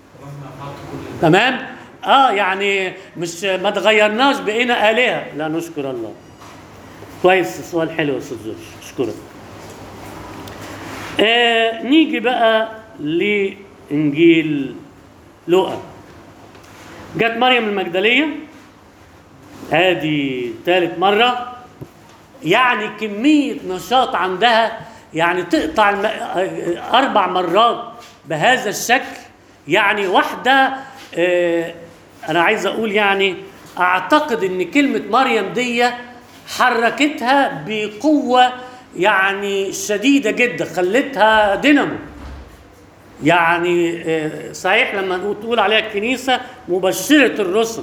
تمام اه يعني مش ما تغيرناش بقينا الهه لا نشكر الله كويس سؤال حلو يا استاذ جورج اشكرك آه نيجي بقى لانجيل لوقا جت مريم المجدليه ادي ثالث مره يعني كميه نشاط عندها يعني تقطع الم... اربع مرات بهذا الشكل يعني واحده آه انا عايز اقول يعني اعتقد ان كلمه مريم دي حركتها بقوه يعني شديده جدا خلتها دينامو يعني آه، صحيح لما نقول- تقول عليها الكنيسه مبشره الرسل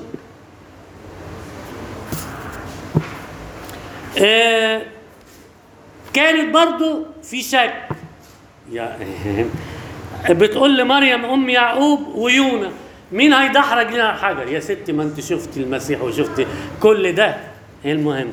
آه، كانت برضو في شك يا بتقول لمريم ام يعقوب ويونا مين هيدحرج لنا الحجر يا ستي ما انت شفتي المسيح وشفتي كل ده هي المهم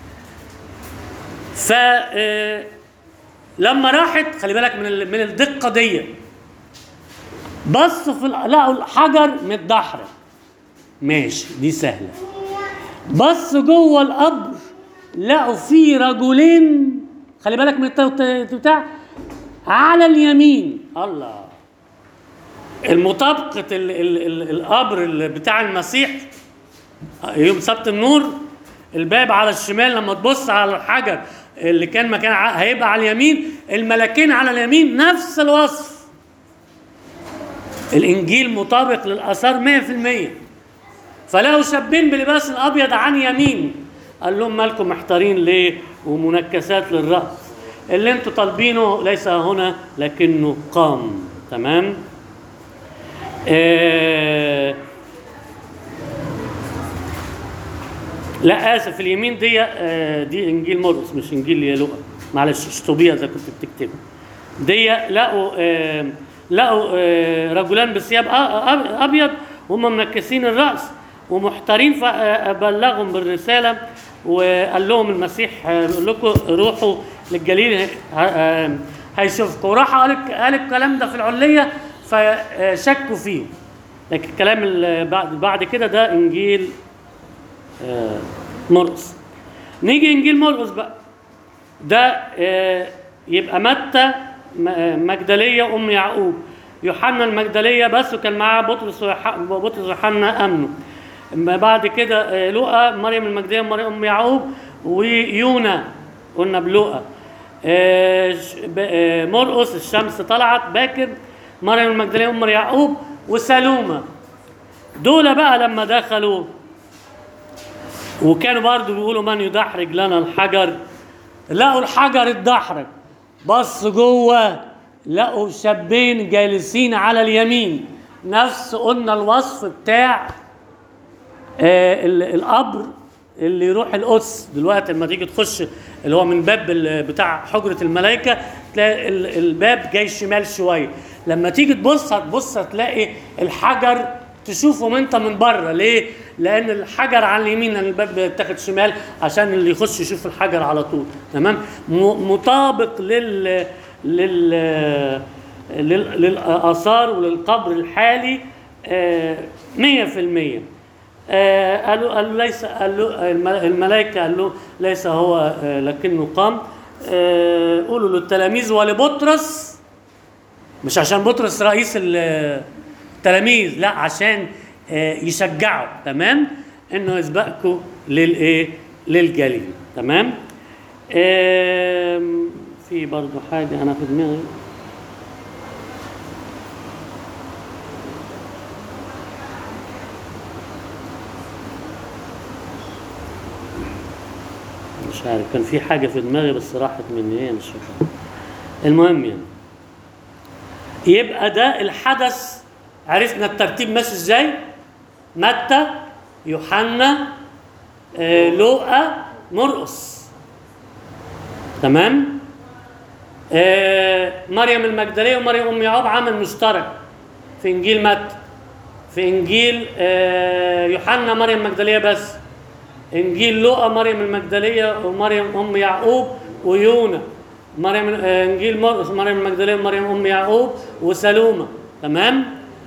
ف آه، لما راحت خلي بالك من ال- من الدقه دي بصوا في ال- لقوا الحجر متدحرج ماشي دي سهله بص جوه القبر لقوا فيه رجلين خلي بالك من التو- بتاع على اليمين الله المطابقة ال ال ال القبر ال- بتاع المسيح يوم سبت النور الباب على الشمال لما تبص على الحجر اللي كان مكان ع- هيبقى على اليمين الملكين على اليمين نفس الوصف الانجيل مطابق للاثار 100% فلقوا شابين بلباس الابيض عن يمين قال لهم مالكم محتارين ليه ومنكسات للراس اللي انتوا طالبينه ليس هنا لكنه قام تمام آه لا اسف اليمين دي آه دي انجيل مرقس مش انجيل لوقا معلش اشطوبيه اذا كنت بتكتبها دي لقوا آه لقوا آه رجلان بثياب أ- أ- ابيض وهم منكسين الراس ومحتارين فبلغهم بالرساله وقال لهم المسيح آه، بيقول لكم روحوا للجليل ه- آه، هيشوفكم وراح قال الك- قال الكلام ده في العليه فشكوا فيه لكن الكلام اللي بعد بعد كده ده انجيل آه، مرقس نيجي انجيل مرقس بقى ده آه، يبقى متى م- آه، مجدليه وام يعقوب يوحنا المجدليه بس وكان معاه بطرس ويح- بطرس ويوحنا امنوا اما بعد كده آه، لوقا مريم المجدليه ومريم ام يعقوب ويونا قلنا بلوقا آه، ش- ب- آه، مرقس الشمس طلعت باكر مريم المجدليه وام يعقوب وسلومه دول بقى لما دخلوا وكانوا برضو بيقولوا من يدحرج لنا الحجر لقوا الحجر اتدحرج بص جوه لقوا شابين جالسين على اليمين نفس قلنا الوصف بتاع آه، ال- القبر اللي يروح القدس دلوقتي لما تيجي تخش اللي هو من باب ال- بتاع حجره الملائكه تلاقي ال- الباب جاي شمال شويه لما تيجي تبص هتبص هتلاقي الحجر تشوفه انت من بره ليه؟ لان الحجر على اليمين لان الباب بيتاخد شمال عشان اللي يخش يشوف الحجر على طول تمام؟ م- مطابق لل لل لل- للاثار وللقبر الحالي آه، 100% آه، قالوا قالوا ليس قالوا الم- الملائكه قال له ليس هو آه، لكنه قام آه، قولوا للتلاميذ ولبطرس مش عشان بطرس رئيس ال- التلاميذ لا عشان آه، يشجعوا تمام انه يسبقكم للايه للجليل تمام آم، في برضو حاجه انا في دماغي مش عارف كان في حاجه في دماغي بس راحت مني هي مش فاكر المهم يعني يبقى ده الحدث عرفنا الترتيب ماشي ازاي متى يوحنا آه، لوقا مرقس تمام آه، مريم المجدليه ومريم ام يعقوب عمل مشترك في انجيل متى في انجيل آه، يوحنا مريم المجدليه بس انجيل لوقا مريم المجدليه ومريم ام يعقوب ويونا مريم آه، انجيل مرقس مريم المجدليه ومريم ام يعقوب وسلومه تمام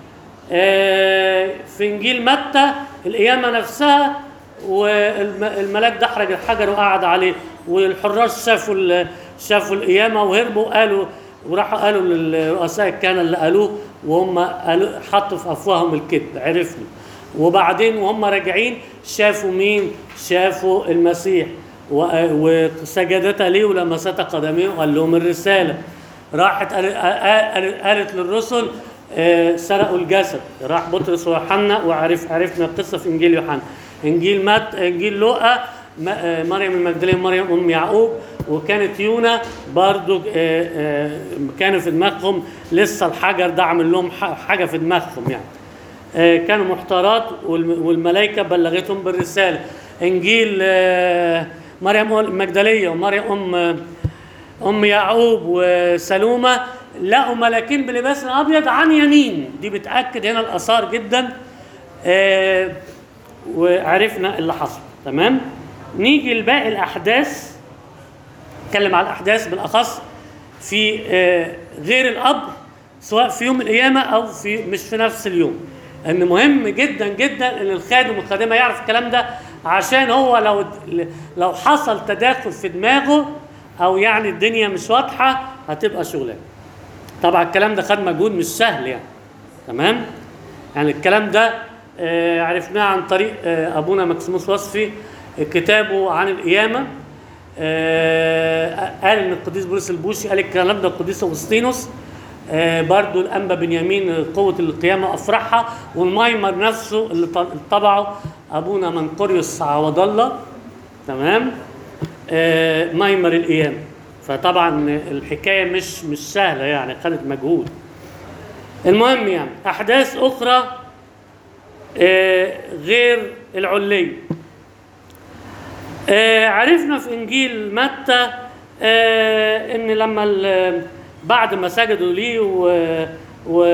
آه، في انجيل متى القيامه نفسها والملاك دحرج الحجر وقعد عليه والحراس شافوا ال- شافوا القيامه وهربوا قالوا وراحوا قالوا للرؤساء الكهنه اللي قالوه وهم قالوا حطوا في افواههم الكذب عرفنا وبعدين وهم راجعين شافوا مين؟ شافوا المسيح و- وسجدت ليه ولمست قدميه وقال لهم الرساله راحت قال- قال- قالت للرسل آه، سرقوا الجسد راح بطرس ويوحنا وعرف عرفنا القصه في انجيل يوحنا انجيل مات انجيل لوقا م- آه، مريم المجدليه ومريم ام يعقوب وكانت يونا برضو آه، آه، كانوا في دماغهم لسه الحجر ده عامل لهم ح- حاجه في دماغهم يعني آه، كانوا محتارات والم- والملائكه بلغتهم بالرساله انجيل آه، مريم المجدليه ومريم ام ام يعقوب وسلومه لقوا ملاكين بلباس ابيض عن يمين دي بتاكد هنا الاثار جدا آه، وعرفنا اللي حصل تمام نيجي لباقي الاحداث نتكلم على الاحداث بالاخص في آه، غير القبر سواء في يوم القيامه او في مش في نفس اليوم ان مهم جدا جدا ان الخادم والخادمه يعرف الكلام ده عشان هو لو لو حصل تداخل في دماغه او يعني الدنيا مش واضحه هتبقى شغلانه طبعا الكلام ده خد مجهود مش سهل يعني تمام يعني الكلام ده آه، عرفناه عن طريق آه، ابونا مكسيموس وصفي آه، كتابه عن القيامه آه، قال ان القديس بولس البوشي قال الكلام ده القديس اغسطينوس آه، برضو الانبا بنيامين قوه القيامه افرحها والمايمر نفسه اللي ط- اللي طبعه ابونا منقريوس عوض الله تمام آه، مايمر القيامه فطبعا الحكايه مش مش سهله يعني خدت مجهود المهم يعني احداث اخرى آه، غير العليه آه، عرفنا في انجيل متى آه، ان لما ال- بعد ما سجدوا ليه و, و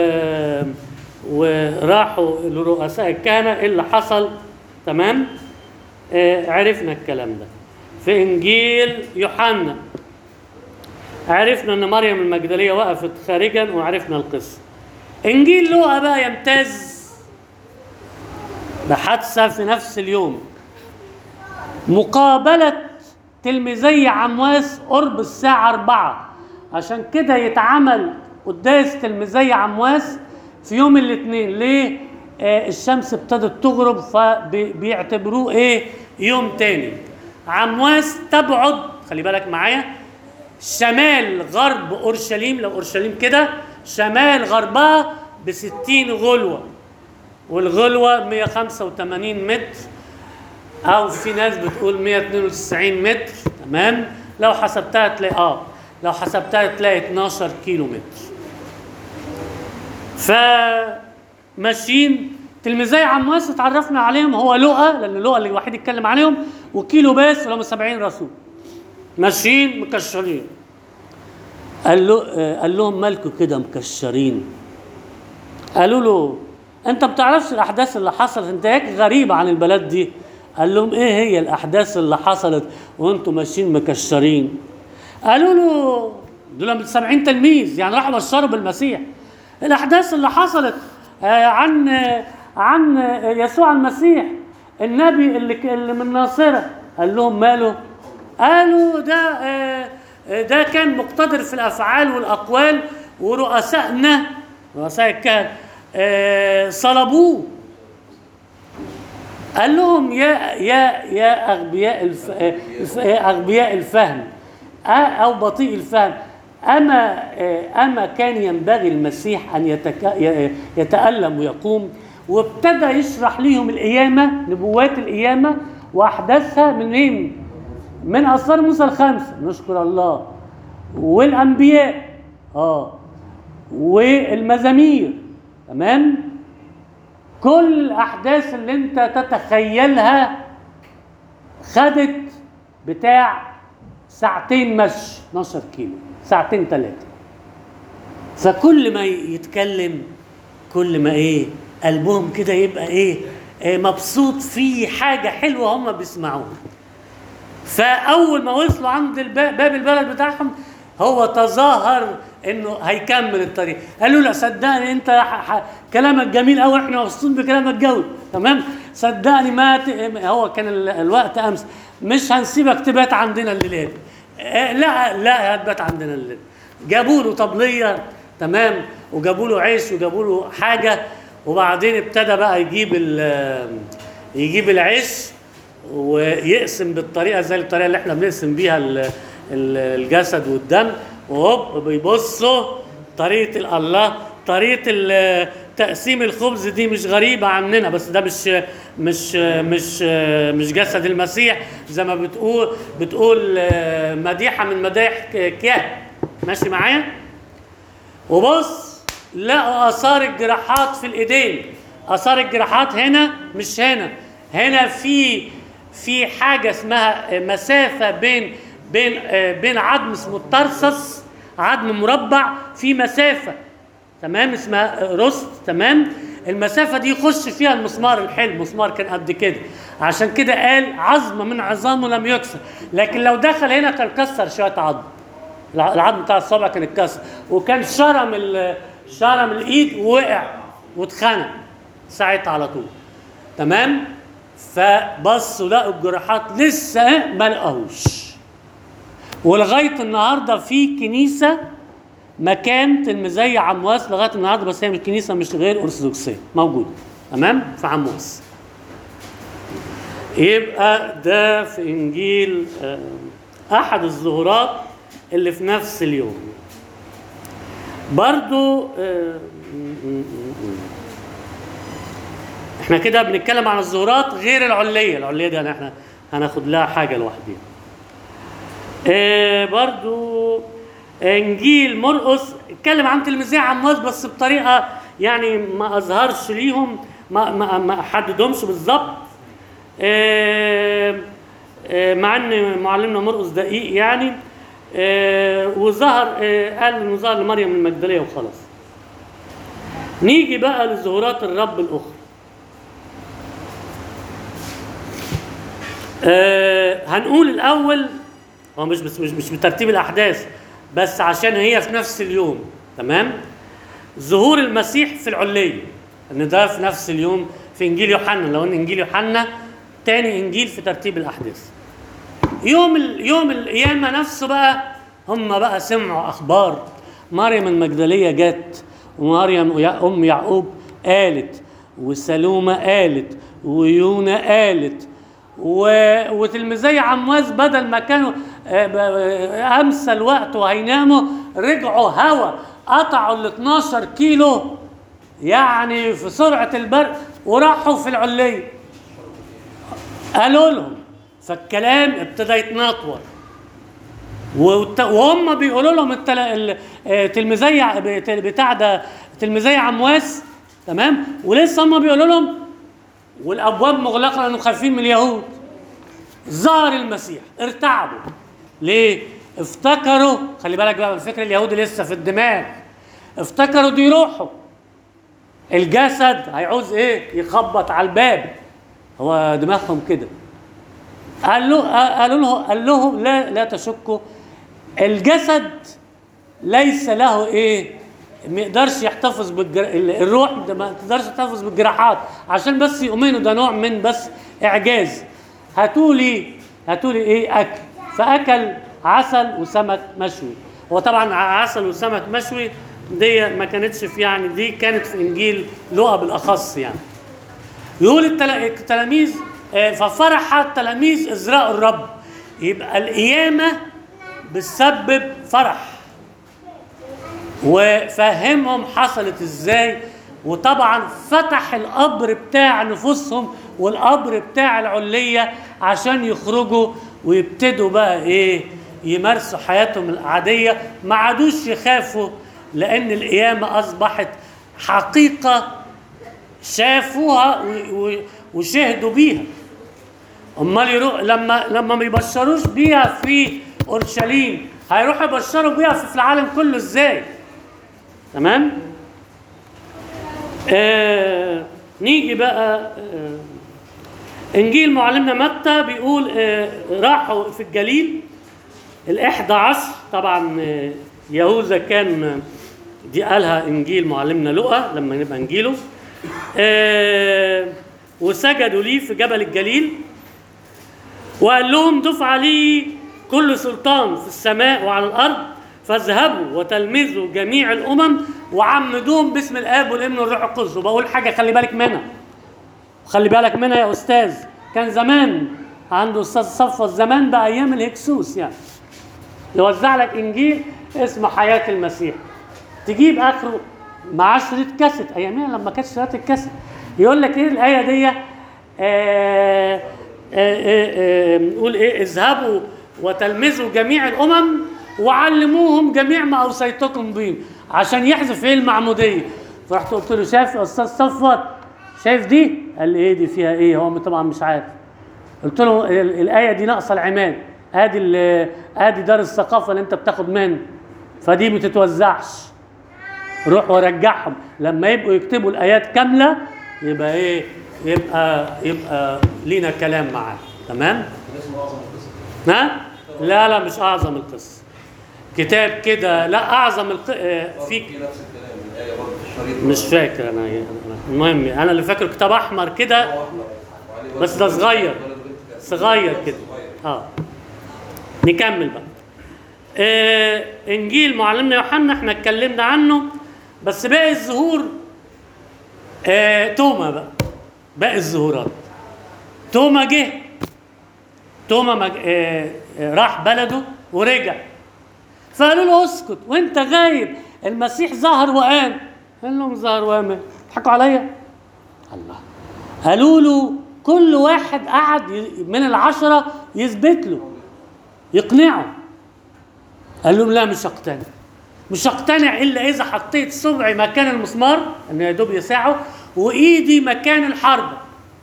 وراحوا لرؤساء الكهنه إيه اللي حصل تمام آه، عرفنا الكلام ده في انجيل يوحنا عرفنا ان مريم المجدليه وقفت خارجا وعرفنا القصه انجيل لوقا بقى يمتاز بحادثه في نفس اليوم مقابلة تلميذي عمواس قرب الساعة أربعة عشان كده يتعمل قداس تلميذي عمواس في يوم الاثنين ليه؟ آه الشمس ابتدت تغرب فبيعتبروه ايه؟ يوم تاني عمواس تبعد خلي بالك معايا شمال غرب اورشليم لو اورشليم كده شمال غربها ب 60 غلوه والغلوه 185 متر او في ناس بتقول 192 متر تمام لو حسبتها تلاقي اه لو حسبتها تلاقي 12 كيلو متر فماشيين تلميذي عمواس اتعرفنا عليهم هو لقى لان لقى اللي الوحيد يتكلم عليهم وكيلو باس اللي هم 70 رسول ماشيين مكشرين قال له آه، قال لهم مالكوا كده مكشرين قالوا له انت ما بتعرفش الاحداث اللي حصلت انت هيك غريب عن البلد دي قال لهم ايه هي الاحداث اللي حصلت وانتم ماشيين مكشرين قالوا له دول من 70 تلميذ يعني راحوا بشروا بالمسيح الاحداث اللي حصلت آه، عن آه، عن آه، يسوع المسيح النبي اللي ك- اللي من ناصره قال لهم ماله قالوا ده آه، آه، ده كان مقتدر في الافعال والاقوال ورؤسائنا رؤساء الكهنه آه، صلبوه قال لهم يا يا يا اغبياء الف... آه، الف... آه، اغبياء الفهم آه، او بطيء الفهم اما آه، اما كان ينبغي المسيح ان يتك... ي- يتالم ويقوم وابتدى يشرح لهم القيامه نبوات القيامه واحداثها منين؟ من اسرار موسى الخمسه نشكر الله والانبياء اه والمزامير تمام كل الاحداث اللي انت تتخيلها خدت بتاع ساعتين مشي 12 كيلو ساعتين ثلاثه فكل ما يتكلم كل ما ايه قلبهم كده يبقى ايه, إيه مبسوط في حاجه حلوه هم بيسمعوها فاول ما وصلوا عند الباب باب البلد بتاعهم هو تظاهر انه هيكمل الطريق قالوا لا صدقني انت ح... ح... كلامك جميل قوي احنا مبسوطين بكلامك قوي تمام صدقني ما ت... هو كان ال... الوقت امس مش هنسيبك تبات عندنا الليله دي آه، لا لا هتبات عندنا الليله جابوا له طبليه تمام وجابوا له عيش وجابوا له حاجه وبعدين ابتدى بقى يجيب ال... يجيب العيش ويقسم بالطريقه زي الطريقه اللي احنا بنقسم بيها ال- ال- الجسد والدم وهوب بيبصوا طريقه ال- الله طريقه ال- تقسيم الخبز دي مش غريبه عننا بس ده مش مش مش مش جسد المسيح زي ما بتقول بتقول آه، مديحه من مدايح كياه ماشي معايا وبص لقوا اثار الجراحات في الايدين اثار الجراحات هنا مش هنا هنا في في حاجه اسمها مسافه بين بين آه، بين عظم اسمه الترسس عظم مربع في مسافه تمام اسمها رست تمام المسافه دي يخش فيها المسمار الحلو مسمار كان قد كده عشان كده قال عظم من عظامه لم يكسر لكن لو دخل هنا كان كسر شويه عظم الع- العظم بتاع الصابع كان اتكسر وكان شرم ال- شرم الايد ووقع واتخنق ساعتها على طول تمام فبصوا لقوا الجراحات لسه ما لقاهوش ولغايه النهارده في كنيسه مكان تلميذي عمواس لغايه النهارده بس هي مش كنيسه مش غير ارثوذكسيه موجوده تمام في عمواس يبقى ده في انجيل آه، احد الظهورات اللي في نفس اليوم برضو آه، م- م- م- احنا كده بنتكلم عن الظهورات غير العليه العليه دي احنا هناخد لها حاجه لوحدها آه، برضو انجيل مرقس اتكلم عن تلميذي عمواس بس بطريقه يعني ما اظهرش ليهم ما ما ما حددهمش بالظبط آه، آه، مع ان معلمنا مرقس دقيق يعني آه، وظهر آه، قال انه ظهر لمريم المجدليه وخلاص نيجي بقى لظهورات الرب الاخرى آه، هنقول الاول هو مش بس مش مش بترتيب الاحداث بس عشان هي في نفس اليوم تمام ظهور المسيح في العليه ان ده في نفس اليوم في انجيل يوحنا لو ان انجيل يوحنا تاني انجيل في ترتيب الاحداث يوم ال... يوم القيامه نفسه بقى هم بقى سمعوا اخبار مريم المجدليه جت ومريم يا ام يعقوب قالت وسلومه قالت ويونا قالت و... وتلميذي عمواس بدل ما كانوا آه، ب- آه، امسى الوقت وهيناموا رجعوا هوا قطعوا ال 12 كيلو يعني في سرعه البرق وراحوا في العليه قالوا لهم فالكلام ابتدى يتنطور والت- وهم بيقولوا لهم التل... ال- آه، تلميذي ع- بت- بتاع ده تلميذي عمواس تمام ولسه هم بيقولوا لهم والابواب مغلقه لانهم خايفين من اليهود ظهر المسيح ارتعبوا ليه؟ افتكروا خلي بالك بقى الفكر اليهودي لسه في الدماغ افتكروا دي روحه الجسد هيعوز ايه؟ يخبط على الباب هو دماغهم كده قال له قالوا له قال لهم لا لا تشكوا الجسد ليس له ايه ما يقدرش يحتفظ بالجر... ال- الروح ده ما تقدرش تحتفظ بالجراحات عشان بس يؤمنوا ده نوع من بس اعجاز هاتوا لي هاتوا لي ايه اكل فاكل عسل وسمك مشوي هو طبعا ع- عسل وسمك مشوي دي ما كانتش في يعني دي كانت في انجيل لوقا بالاخص يعني يقول التل- التلاميذ آه، ففرح التلاميذ ازراء الرب يبقى القيامه بتسبب فرح وفهمهم حصلت ازاي وطبعا فتح القبر بتاع نفوسهم والقبر بتاع العلية عشان يخرجوا ويبتدوا بقى ايه يمارسوا حياتهم العادية ما عادوش يخافوا لأن القيامة أصبحت حقيقة شافوها و- و- وشهدوا بيها امال يروح لما لما ما يبشروش بيها في اورشليم هيروحوا يبشروا بيها في في العالم كله ازاي تمام آه نيجي بقى آه انجيل معلمنا متى بيقول آه راحوا في الجليل الإحدى عشر طبعا آه، يهوذا كان آه، دي قالها انجيل معلمنا لقى لما نبقى انجيله آه وسجدوا ليه في جبل الجليل وقال لهم دفع لي كل سلطان في السماء وعلى الارض فاذهبوا وتلمذوا جميع الامم وعمدوهم باسم الاب والابن والروح القدس وبقول حاجه خلي بالك منها خلي بالك منها يا استاذ كان زمان عنده استاذ صفوت زمان بقى ايام الهكسوس يعني يوزع لك انجيل اسمه حياه المسيح تجيب اخره مع شريط كاسيت ايامها لما كانت شريط الكاسيت يقول لك ايه الايه دي آه آه آه آه نقول ايه اذهبوا وتلمذوا جميع الامم وعلموهم جميع ما اوصيتكم به عشان يحذف ايه المعموديه فرحت قلت له شايف يا استاذ صفوت شايف دي؟ قال لي ايه دي فيها ايه؟ هو طبعا مش عارف قلت له ال- الايه دي ناقصه العماد ادي ال- ادي دار الثقافه اللي انت بتاخد منه فدي ما تتوزعش روح ورجعهم لما يبقوا يكتبوا الايات كامله يبقى ايه يبقى يبقى لينا كلام معاه تمام كان اسمه اعظم القصه ها لا لا مش اعظم القصه كتاب كده لا اعظم الق... آه، برضه في في نفس الكلام الايه برضه في الشريط مش فاكر انا أنا- المهم انا اللي فاكر كتاب احمر كده هو أحمر. وعليه بس ده ولد- صغير. ولد وبنت كان- صغير كده صغير. اه نكمل بقى آه انجيل معلمنا يوحنا احنا اتكلمنا عنه بس باقي الظهور آه توما بقى باقي الظهورات توما جه توما مج... آه آه راح بلده ورجع فقالوا له اسكت وانت غايب المسيح ظهر وقام قال لهم ظهر وقام تضحكوا عليا الله قالوا له كل واحد قعد ي- من العشرة يثبت له يقنعه قال لهم لا مش هقتنع مش هقتنع الا اذا حطيت صبعي مكان المسمار انه يا دوب يساعه وايدي مكان الحربه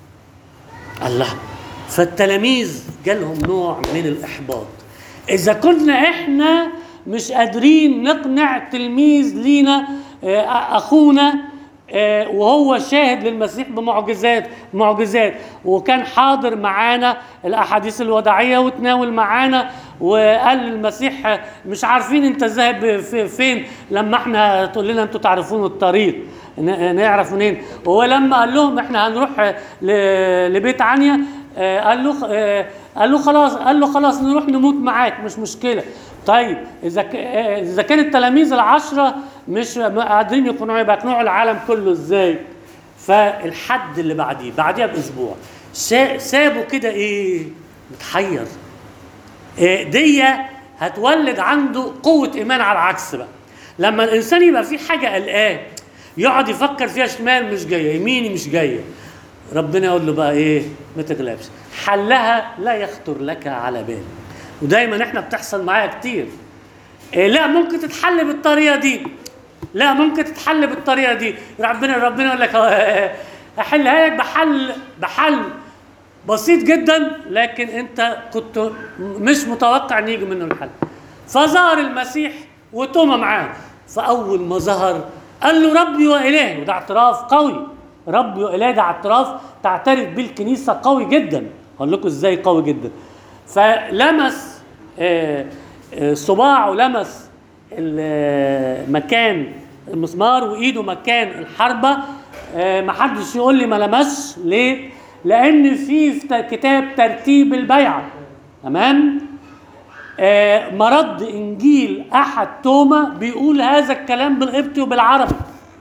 الله فالتلاميذ جالهم نوع من الاحباط اذا كنا احنا مش قادرين نقنع تلميذ لينا آه، اخونا آه، وهو شاهد للمسيح بمعجزات معجزات وكان حاضر معانا الاحاديث الوداعيه وتناول معانا وقال للمسيح آه، مش عارفين انت ذاهب في- فين لما احنا تقول لنا انتوا تعرفون الطريق ن- نعرف منين ولما قال لهم احنا هنروح ل- لبيت عنيا آه، قال له آه، قال له خلاص قال له خلاص نروح نموت معاك مش مشكله طيب اذا ك- آه، اذا كان التلاميذ العشره مش قادرين يقنعوا يبقى يقنعوا العالم كله ازاي فالحد اللي بعديه بعديها باسبوع سا- سابوا كده ايه متحير إيه دي هتولد عنده قوة إيمان على العكس بقى لما الإنسان يبقى في حاجة قلقان يقعد يفكر فيها شمال مش جاية يميني مش جاية ربنا يقول له بقى إيه ما تغلبش حلها لا يخطر لك على بال ودايما احنا بتحصل معايا كتير إيه لا ممكن تتحل بالطريقه دي لا ممكن تتحل بالطريقه دي ربنا ربنا يقول لك آه، احلها لك بحل بحل بسيط جدا لكن انت كنت مش متوقع ان يجي منه الحل فظهر المسيح وتوما معاه فاول ما ظهر قال له ربي والهي وده اعتراف قوي ربي والهي ده اعتراف تعترف بيه الكنيسه قوي جدا هقول لكم ازاي قوي جدا فلمس آه، آه، صباعه لمس ال- مكان المسمار وايده مكان الحربه آه، محدش يقول لي ما لمسش ليه؟ لان في في ت- كتاب ترتيب البيعه تمام؟ آه، مرد انجيل احد توما بيقول هذا الكلام بالقبطي وبالعربي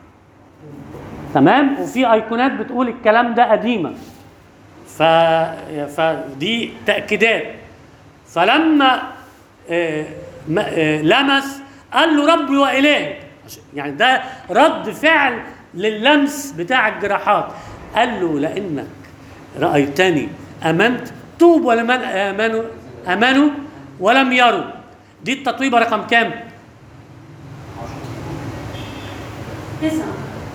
تمام وفي ايقونات بتقول الكلام ده قديمه ف... فدي تاكيدات فلما آه، ما- آه، لمس قال له ربي والهي عش- يعني ده رد فعل لللمس بتاع الجراحات قال له لانك رايتني امنت توب ولمن امنوا امنوا ولم يروا دي التطويبه رقم كام؟ تسعة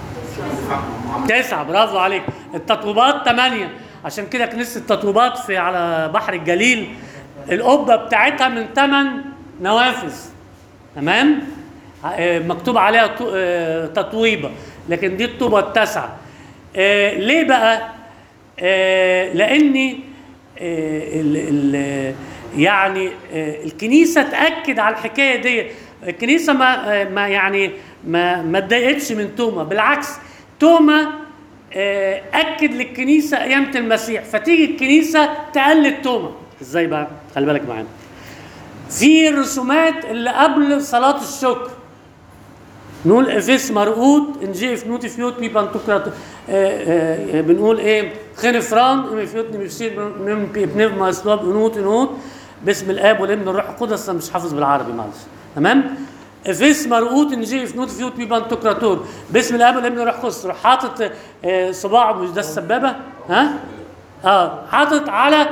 تسعة برافو عليك التطويبات ثمانية عشان كده كنيسة التطويبات في على بحر الجليل القبة بتاعتها من ثمان نوافذ تمام آه، مكتوب عليها تو- آه، تطويبة لكن دي الطوبة التاسعة آه، ليه بقى؟ آه، لأني آه، ال ال يعني آه، الكنيسة تأكد على الحكاية دي الكنيسة ما آه، ما يعني ما ما اتضايقتش من توما بالعكس توما آه، أكد للكنيسة قيامة المسيح فتيجي الكنيسة تقلد توما ازاي بقى؟ خلي بالك معانا في الرسومات اللي قبل صلاة الشكر نقول افيس مرقوط انجي فنوتي فيوت بي بانتوكرات بنقول ايه خنفران ام فيوت نمشير من بنيف ما اسلوب نوت نوت باسم الاب والابن والروح القدس انا مش حافظ بالعربي معلش تمام افيس مرقوط انجي فنوتي فيوت بي بانتوكراتور باسم الاب والابن والروح القدس روح حاطط آه، صباعه مش ده السبابه ها اه حاطط على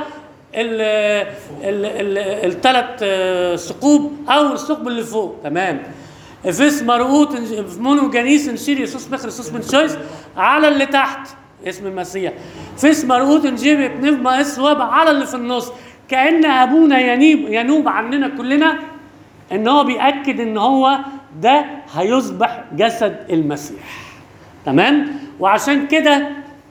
الثلاث ثقوب او الثقب اللي فوق تمام افيس مرقوط إن- مونو جانيس انشير يسوس بخريسوس من شويس على اللي تحت اسم المسيح فيس مرقوط انجيب بنفما اسواب على اللي في النص كان ابونا ينيب ينوب عننا كلنا ان هو بياكد ان هو ده هيصبح جسد المسيح تمام وعشان كده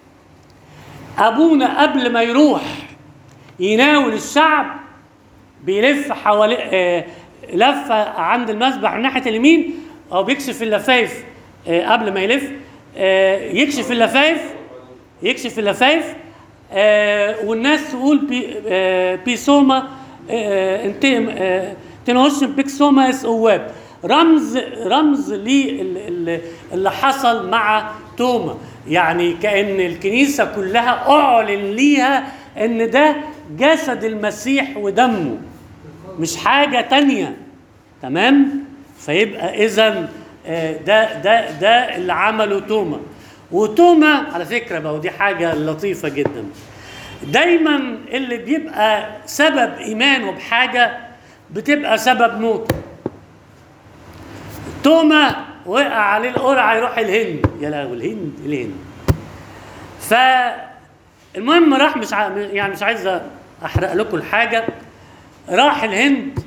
ابونا قبل ما يروح يناول الشعب بيلف حوالي آه، لفه عند المسبح من ناحيه اليمين او بيكشف اللفايف آه، قبل ما يلف آه، يكشف اللفايف يكشف اللفايف آه، والناس تقول بي آه، بيسوما آه، انت آه، تنوش بيكسوما اس اواب رمز رمز للي اللي حصل مع توما يعني كأن الكنيسة كلها أعلن ليها إن ده جسد المسيح ودمه مش حاجة تانية تمام فيبقى إذا ده ده ده اللي عمله توما وتوما على فكرة بقى ودي حاجة لطيفة جدا دايما اللي بيبقى سبب إيمانه بحاجة بتبقى سبب موته توما وقع عليه القرعه يروح الهند يا لهوي الهند الهند فالمهم راح مش ع... يعني مش عايز احرق لكم الحاجه راح الهند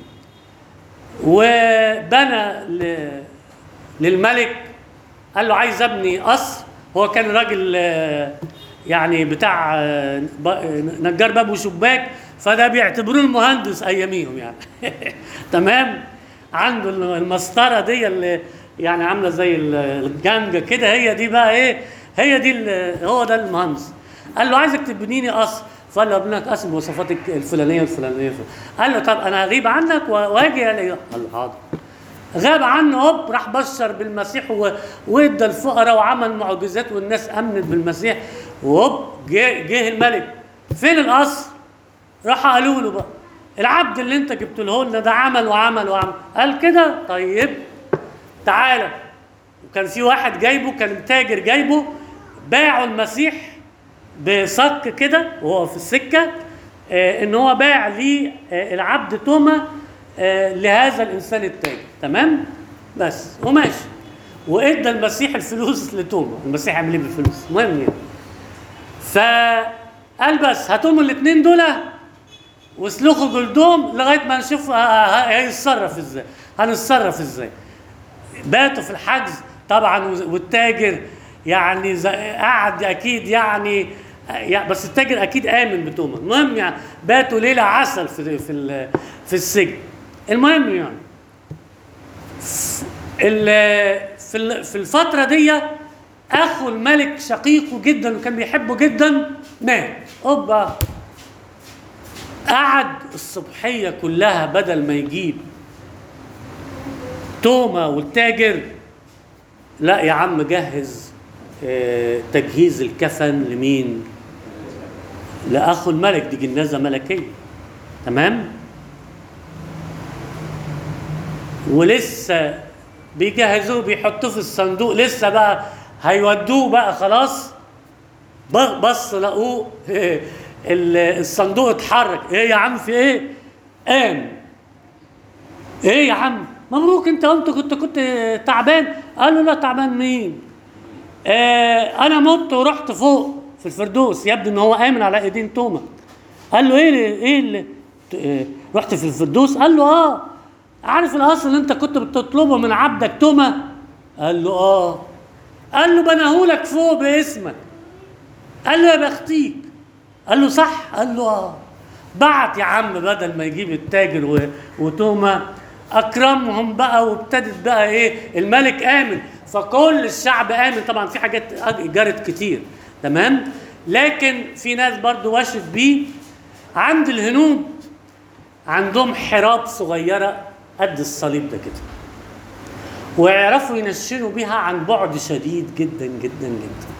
وبنى ل... للملك قال له عايز ابني قصر هو كان راجل آه، يعني بتاع آه، ب- نجار باب وشباك فده بيعتبروه المهندس اياميهم يعني تمام عنده المسطره دي اللي يعني عامله زي ال- الجنجه كده هي دي بقى ايه هي دي ال- هو ده المهندس قال له عايزك تبني لي قصر فقال له ابنك قصر بمواصفاتك الفلانيه والفلانيه قال له طب انا اغيب عنك و- واجي الاقيه قال له حاضر غاب عنه هوب راح بشر بالمسيح و- وادى الفقراء وعمل معجزات والناس امنت بالمسيح وهوب جه جه الملك فين القصر؟ راح قالوا له بقى العبد اللي انت جبته له لنا ده عمل وعمل وعمل قال كده طيب تعالى وكان في واحد جايبه كان تاجر جايبه باعوا المسيح بصك كده وهو في السكه آه، ان هو باع لي آه، العبد توما آه، لهذا الانسان التاجر تمام بس وماشي وادى المسيح الفلوس لتوما المسيح عمل ايه بالفلوس المهم يعني فقال بس هاتهم الاثنين دول واسلخوا جلدهم لغايه ما نشوف ه- ه- هيتصرف ازاي هنتصرف ازاي باتوا في الحجز طبعا والتاجر يعني ز- قعد اكيد يعني يعني بس التاجر اكيد امن بتوما المهم يعني باتوا ليله عسل في في ال- في السجن المهم يعني ال- في ال- في الفتره دي اخو الملك شقيقه جدا وكان بيحبه جدا مات اوبا قعد الصبحيه كلها بدل ما يجيب توما والتاجر لا يا عم جهز آه، تجهيز الكفن لمين لاخو الملك دي جنازه ملكيه تمام ولسه بيجهزوه بيحطوه في الصندوق لسه بقى هيودوه بقى خلاص ب- بص لقوه ال- الصندوق اتحرك ايه يا عم في ايه قام ايه يا عم مبروك انت قمت كنت كنت تعبان قال له لا تعبان مين آه انا مت ورحت فوق في الفردوس يبدو ان هو امن على ايدين توما قال له ايه ايه اللي آه رحت في الفردوس قال له اه عارف الاصل اللي انت كنت بتطلبه من عبدك توما قال له اه قال له بناهولك فوق باسمك قال له يا بختيك قال له صح قال له اه بعت يا عم بدل ما يجيب التاجر و- وتوما اكرمهم بقى وابتدت بقى ايه الملك امن فكل الشعب امن طبعا في حاجات جرت كتير تمام لكن في ناس برضو وشت بيه عند الهنود عندهم حراب صغيره قد الصليب ده كده ويعرفوا ينشنوا بيها عن بعد شديد جدا جدا جدا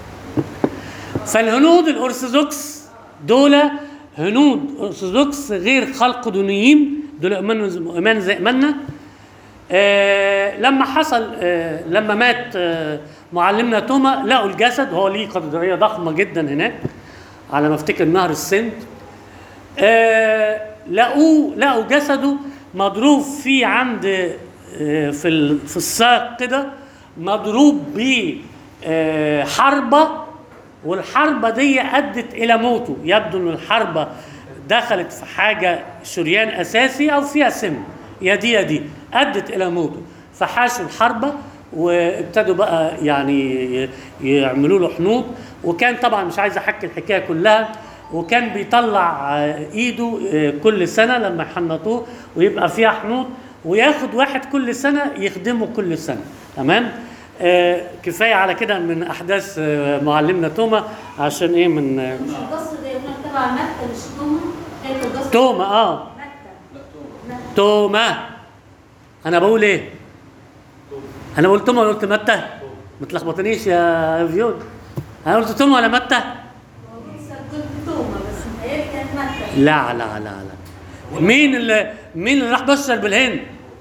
فالهنود الارثوذكس دول هنود ارثوذكس غير خلقدونيين دول يؤمنوا ايمان زي ايماننا آه لما حصل آه لما مات آه معلمنا توما لقوا الجسد وهو ليه قدريه ضخمه جدا هناك على ما افتكر نهر السند آه لقوه لقوا جسده مضروب فيه عند آه في ال- في الساق كده مضروب ب آه حربه والحربه دي ادت الى موته يبدو ان الحربه دخلت في حاجه شريان اساسي او فيها سم يا دي يا دي ادت الى موته فحاشوا الحربه وابتدوا بقى يعني ي- يعملوا له حنوط وكان طبعا مش عايز احكي الحكايه كلها وكان بيطلع آه، ايده آه، كل سنه لما يحنطوه ويبقى فيها حنوط وياخد واحد كل سنه يخدمه كل سنه تمام آه كفايه على كده من احداث آه معلمنا توما عشان ايه من آه مش القصر ده يقول لك تبع مكة مش توما كانت القصر توما اه مكة توما انا بقول ايه انا قلت توما ولا قلت متى ما تلخبطنيش يا فيود انا قلت توما ولا متى هو لسه كنت توما بس متهيألي كانت مكة لا لا لا لا مين اللي مين اللي راح بشر بالهند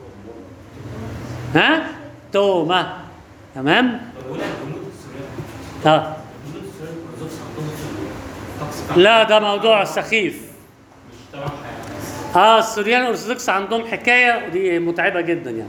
ها توما تمام بقول لك جنود السوريان اه جنود السوريان الارثوذكس عندهم الطقس بتاعهم لا ده موضوع سخيف مش تبعها يعني اه السوريان الارثوذكس عندهم حكايه ودي متعبه جدا يعني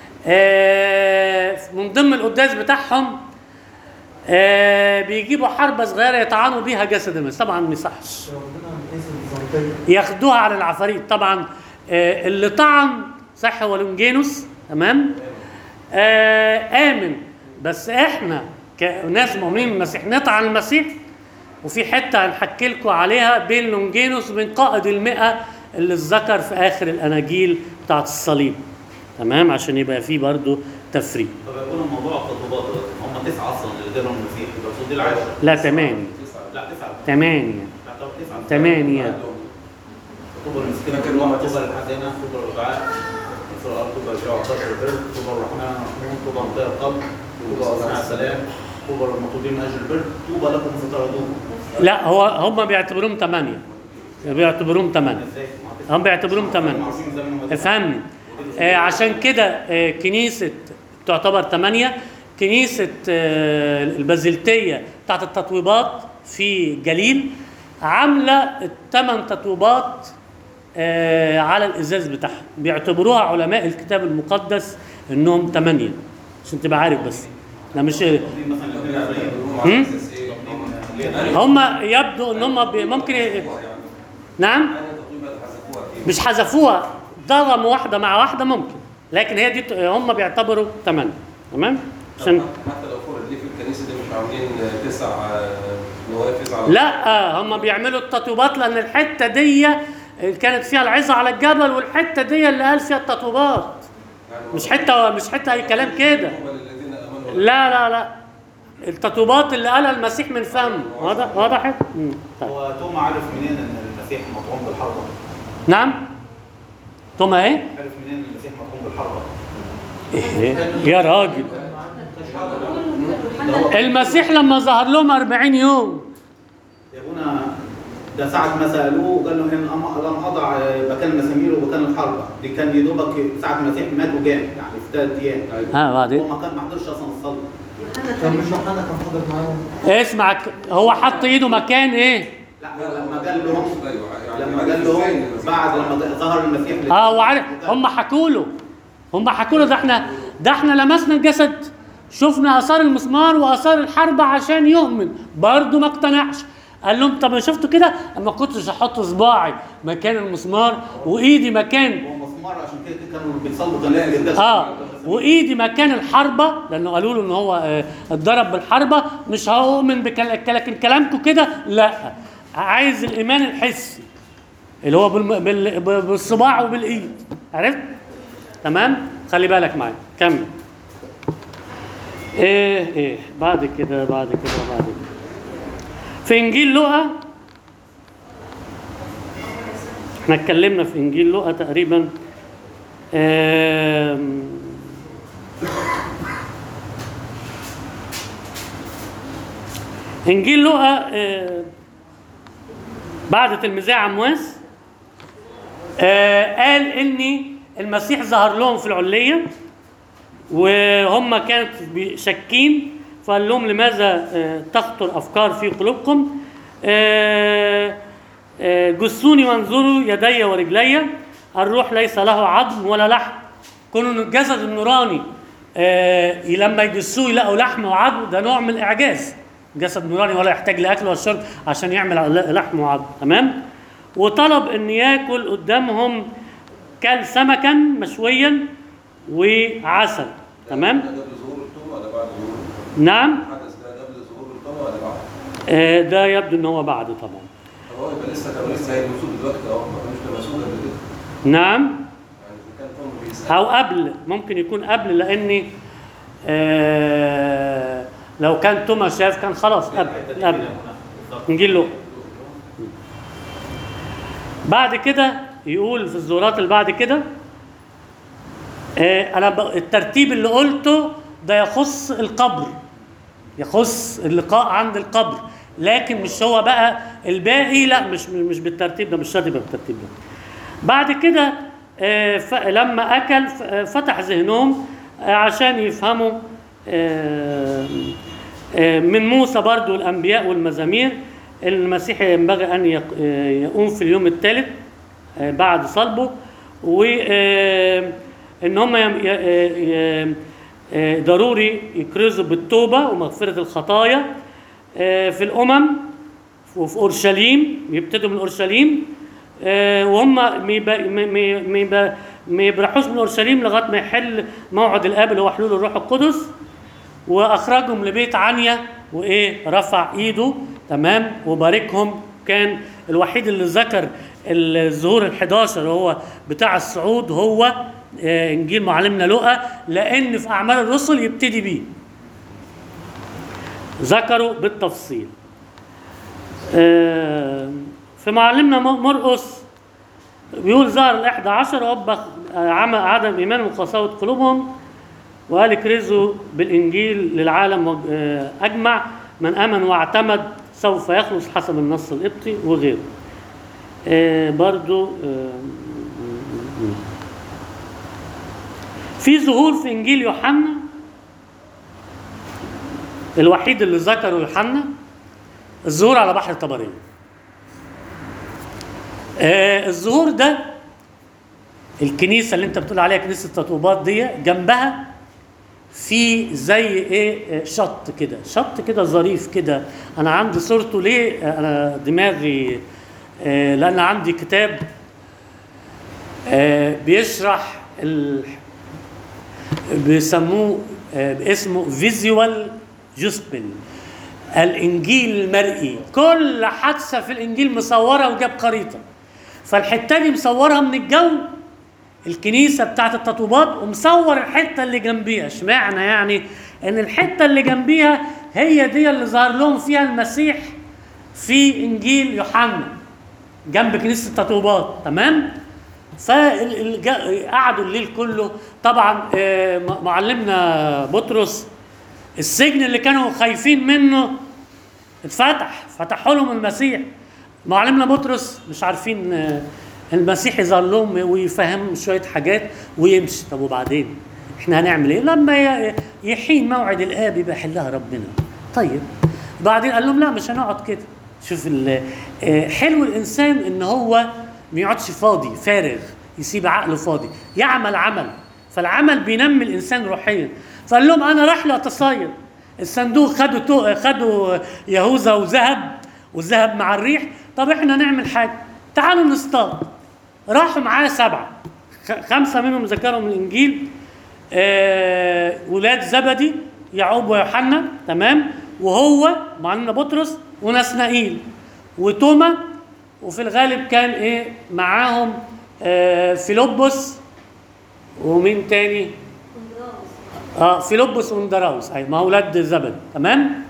آه من ضمن القداس بتاعهم آه بيجيبوا حربه صغيره يطعنوا بيها جسد المسيح طبعا ما يصحش ياخدوها على العفاريت طبعا آه اللي طعن صح هو لونجينوس تمام آه امن بس احنا كناس مؤمنين بالمسيح نطعن المسيح وفي حته هنحكي لكم عليها بين لونجينوس وبين قائد المئة اللي اتذكر في اخر الاناجيل بتاعت الصليب تمام عشان يبقى فيه برضو تفريق طب يكون الموضوع تطبيقات دلوقتي هم تسعه اصلا اللي قدرهم المسيح يبقى الرسول دي العاشر لا تمانية لا تسعه تمانية لا طب تسعه تمانية طوبى المسكينة كل واحد طوبى للحزينة طوبى للرعاة نصر الأرض طوبى للجوع عطاش البر طوبى الرحمن الرحيم طوبى لمطيع القلب طوبى لصناع السلام طوبى للمطلوبين من أجل البر طوبى لكم ستردون لا هو هم بيعتبروهم تمانية بيعتبروهم تمانية ازاي؟ هم بيعتبروهم تمانية عارفين زي ما هم افهمني آه عشان كده آه كنيسة تعتبر ثمانية كنيسة آه البازلتية بتاعت التطويبات في جليل عامله الثمان تطوبات آه على الازاز بتاعها بيعتبروها علماء الكتاب المقدس انهم ثمانيه عشان تبقى عارف بس ده مش دي مثلا الاثنين عشرين هم على اساس ايه؟ هم هم يبدو ان هم بي- ممكن ي... نعم يعني تقريبا حذفوها كتير مش حذفوها ضربوا واحده مع واحده ممكن لكن هي دي ت- هم بيعتبروا ثمانيه تمام عشان حتى لو فرض ليه في الكنيسه دي مش عاملين تسع آه، نوافذ على لا هم بيعملوا التطويبات لان الحته دي كانت فيها العظه على الجبل والحته دي اللي قال فيها التطويبات يعني مش حته مش حته اي كلام كده هم الذين امنوا لا لا لا التطويبات اللي قالها المسيح من فمه واضح وضحت مم. طيب. هو توما عرف منين ان المسيح مطعوم بالحربه؟ نعم توما ايه عرف منين ان المسيح مطعوم بالحربه؟ إيه؟ يا راجل المسيح لما ظهر لهم 40 يوم يا ابونا ده ساعة ما سألوه وقال له إن أم- لم أضع مكان المسامير ومكان الحربة دي كان يا دوبك ساعة المسيح مات وجام يعني في ثلاث أيام ها هو بعدين ما كان ما حضرش أصلا الصلاة كان مش يوحنا كان حاضر معاهم اسمع ك- هو حط ايده مكان ايه لا لما قال لهم أيوة، يعني لما عرف قال إزاي لهم إن المسيح بعد لما جاء- ظهر المسيح لل- اه وعارف هم حكوا له هم حكوا له ده احنا ده احنا لمسنا الجسد شفنا اثار المسمار واثار الحرب عشان يؤمن برضه ما اقتنعش قال لهم طب انا شفتوا كده اما كنتش احط صباعي مكان المسمار وايدي مكان هو مسمار عشان كده كده كانوا بيصلوا كان لازم يلبسوا اه وايدي مكان الحربه لانه قالوا له ان هو آه، اتضرب بالحربه مش هؤمن بكلام لكن كلامكم كده لا عايز الايمان الحسي اللي هو بالم... بال... ب- بالصباع وبالايد عرفت تمام خلي بالك معايا كمل ايه ايه بعد كده بعد كده بعد كده في انجيل لوقا احنا اتكلمنا في انجيل لوقا تقريبا آم، انجيل لوقا آه، بعد تلميذي عمواس آه، قال ان المسيح ظهر لهم في العليه وهم كانت بي- شاكين فقال لهم لماذا آه، تخطر افكار في قلوبكم آه، آه، جسوني وانظروا يدي ورجلي الروح ليس له عظم ولا لحم كون ان الجسد النوراني آه، لما يجسوه يلاقوا لحم وعظم ده نوع من الاعجاز جسد نوراني ولا يحتاج لاكل ولا شرب عشان يعمل لحم وعظم تمام وطلب ان ياكل قدامهم كل سمكا مشويا وعسل تمام ده قبل ظهور التوبه ولا بعد ظهور نعم الحدث ده قبل ظهور التوبه ولا بعد؟ آه، ده يبدو ان هو بعد طبعا طب هو يبقى لسه كانوا لسه هيلمسوه دلوقتي اهو ما كانوش لمسوه قبل كده نعم يعني اذا كان توم بيسال او قبل ممكن يكون قبل لاني آه لو كان توما شاف كان خلاص قبل الحتة دي قبل كده بالظبط. نجي له بعد كده يقول في الزورات اللي بعد كده آه انا ب... الترتيب اللي قلته ده يخص القبر يخص اللقاء عند القبر لكن مش هو بقى الباقي لا مش مش بالترتيب ده مش شرط يبقى بالترتيب ده بعد كده آه، ف- لما اكل ف- آه، فتح ذهنهم آه، عشان يفهموا آه، آه، من موسى برضو الانبياء والمزامير المسيح ينبغي ان يق- آه، يقوم في اليوم الثالث آه، بعد صلبه و آه، ان هم يم- ي- آه، ي- آه، ضروري يكرزوا بالتوبه ومغفره الخطايا آه، في الامم وفي اورشليم يبتدوا من اورشليم آه، وهم ما يب- ما- ما- ما يب- ما يبرحوش من اورشليم لغايه ما يحل موعد الاب اللي هو حلول الروح القدس واخرجهم لبيت عنيا وايه رفع ايده تمام وباركهم كان الوحيد اللي ذكر الظهور ال11 هو بتاع الصعود هو آه، انجيل معلمنا لقا لان في اعمال الرسل يبتدي بيه ذكروا بالتفصيل آه، في معلمنا م- مرقس بيقول ظهر الإحدى عشر ووبخ آه، عم- عدم إيمان وقساوة قلوبهم وقال اكرزوا بالإنجيل للعالم وج- آه، أجمع من آمن واعتمد سوف يخلص حسب النص القبطي وغيره آه، برضو آه، في ظهور في إنجيل يوحنا الوحيد اللي ذكره يوحنا الظهور على بحر طبرية آه الظهور ده الكنيسه اللي انت بتقول عليها كنيسه تطوبات دي جنبها في زي ايه آه، شط كده شط كده ظريف كده انا عندي صورته ليه آه، انا دماغي آه، لان عندي كتاب آه، بيشرح ال... بيسموه آه، اسمه فيزيوال جوسبل الانجيل المرئي كل حادثه في الانجيل مصوره وجاب خريطه فالحته دي مصورها من الجو الكنيسه بتاعت التطوبات ومصور الحته اللي جنبيها اشمعنى يعني ان الحته اللي جنبيها هي دي اللي ظهر لهم فيها المسيح في انجيل يوحنا جنب كنيسه التطوبات تمام فقعدوا الليل كله طبعا آه، م- معلمنا بطرس السجن اللي كانوا خايفين منه اتفتح فتحوا لهم المسيح معلمنا بطرس مش عارفين آه، المسيح يظهر لهم ويفهمهم شويه حاجات ويمشي طب وبعدين احنا هنعمل ايه لما ي- يحين موعد الاب يبقى يحلها ربنا طيب بعدين قال لهم لا مش هنقعد كده شوف ال- آه، حلو الانسان ان هو ما يقعدش فاضي فارغ يسيب عقله فاضي يعمل عمل فالعمل بينمي الانسان روحيا فقال لهم انا رايح لاتصاير الصندوق خدوا تو- خدوا يهوذا وذهب والذهب مع الريح طب احنا نعمل حاجه تعالوا نصطاد راحوا معاه سبعه خ- خمسه منهم ذكرهم الانجيل آه ولاد زبدي يعقوب ويوحنا تمام وهو معلمنا بطرس ونسنائيل وتوما وفي الغالب كان ايه معاهم آه فيلبس ومين تاني اه فيلبس وندراوس اي ما هو ولاد زبد تمام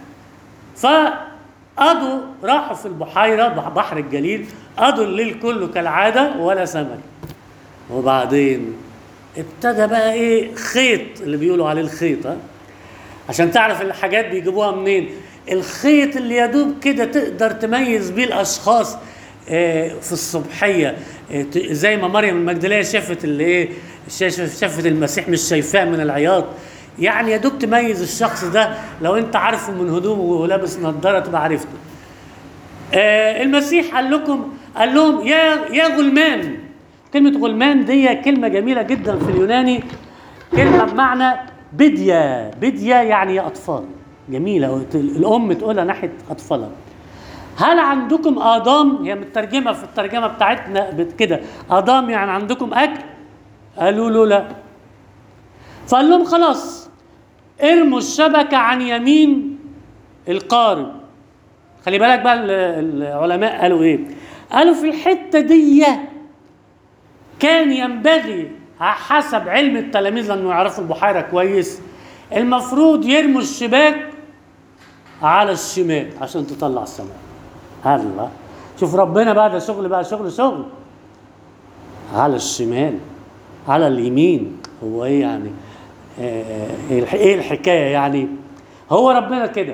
فقضوا راحوا في البحيره بح- بحر الجليل قضوا الليل كله كالعاده ولا سمك وبعدين ابتدى بقى ايه خيط اللي بيقولوا عليه الخيط ها عشان تعرف الحاجات بيجيبوها منين الخيط اللي يدوب كده تقدر تميز بيه الاشخاص آه، في الصبحيه آه، ت- زي ما مريم المجدليه شافت اللي ايه شاف- شافت المسيح مش شايفاه من العياط يعني يا دوب تميز الشخص ده لو انت عارفه من هدومه ولابس نظاره تبقى عرفته آه، المسيح قال لكم قال لهم يا يا غلمان كلمة غلمان دي كلمة جميلة جدا في اليوناني كلمة بمعنى بدية بدية يعني يا أطفال جميلة الأم تقولها ناحية أطفالها هل عندكم آدام هي مترجمة في الترجمة بتاعتنا بت- كده آدام يعني عندكم أكل قالوا له لا فقال لهم خلاص ارموا الشبكة عن يمين القارب خلي بالك بقى ال- العلماء قالوا ايه قالوا في الحته دي كان ينبغي حسب علم التلاميذ لانه يعرفوا البحيره كويس المفروض يرموا الشباك على الشمال عشان تطلع السماء الله شوف ربنا بقى ده شغل بقى شغل شغل على الشمال على اليمين هو ايه يعني آه، ايه الح- إيه الحكايه يعني هو ربنا كده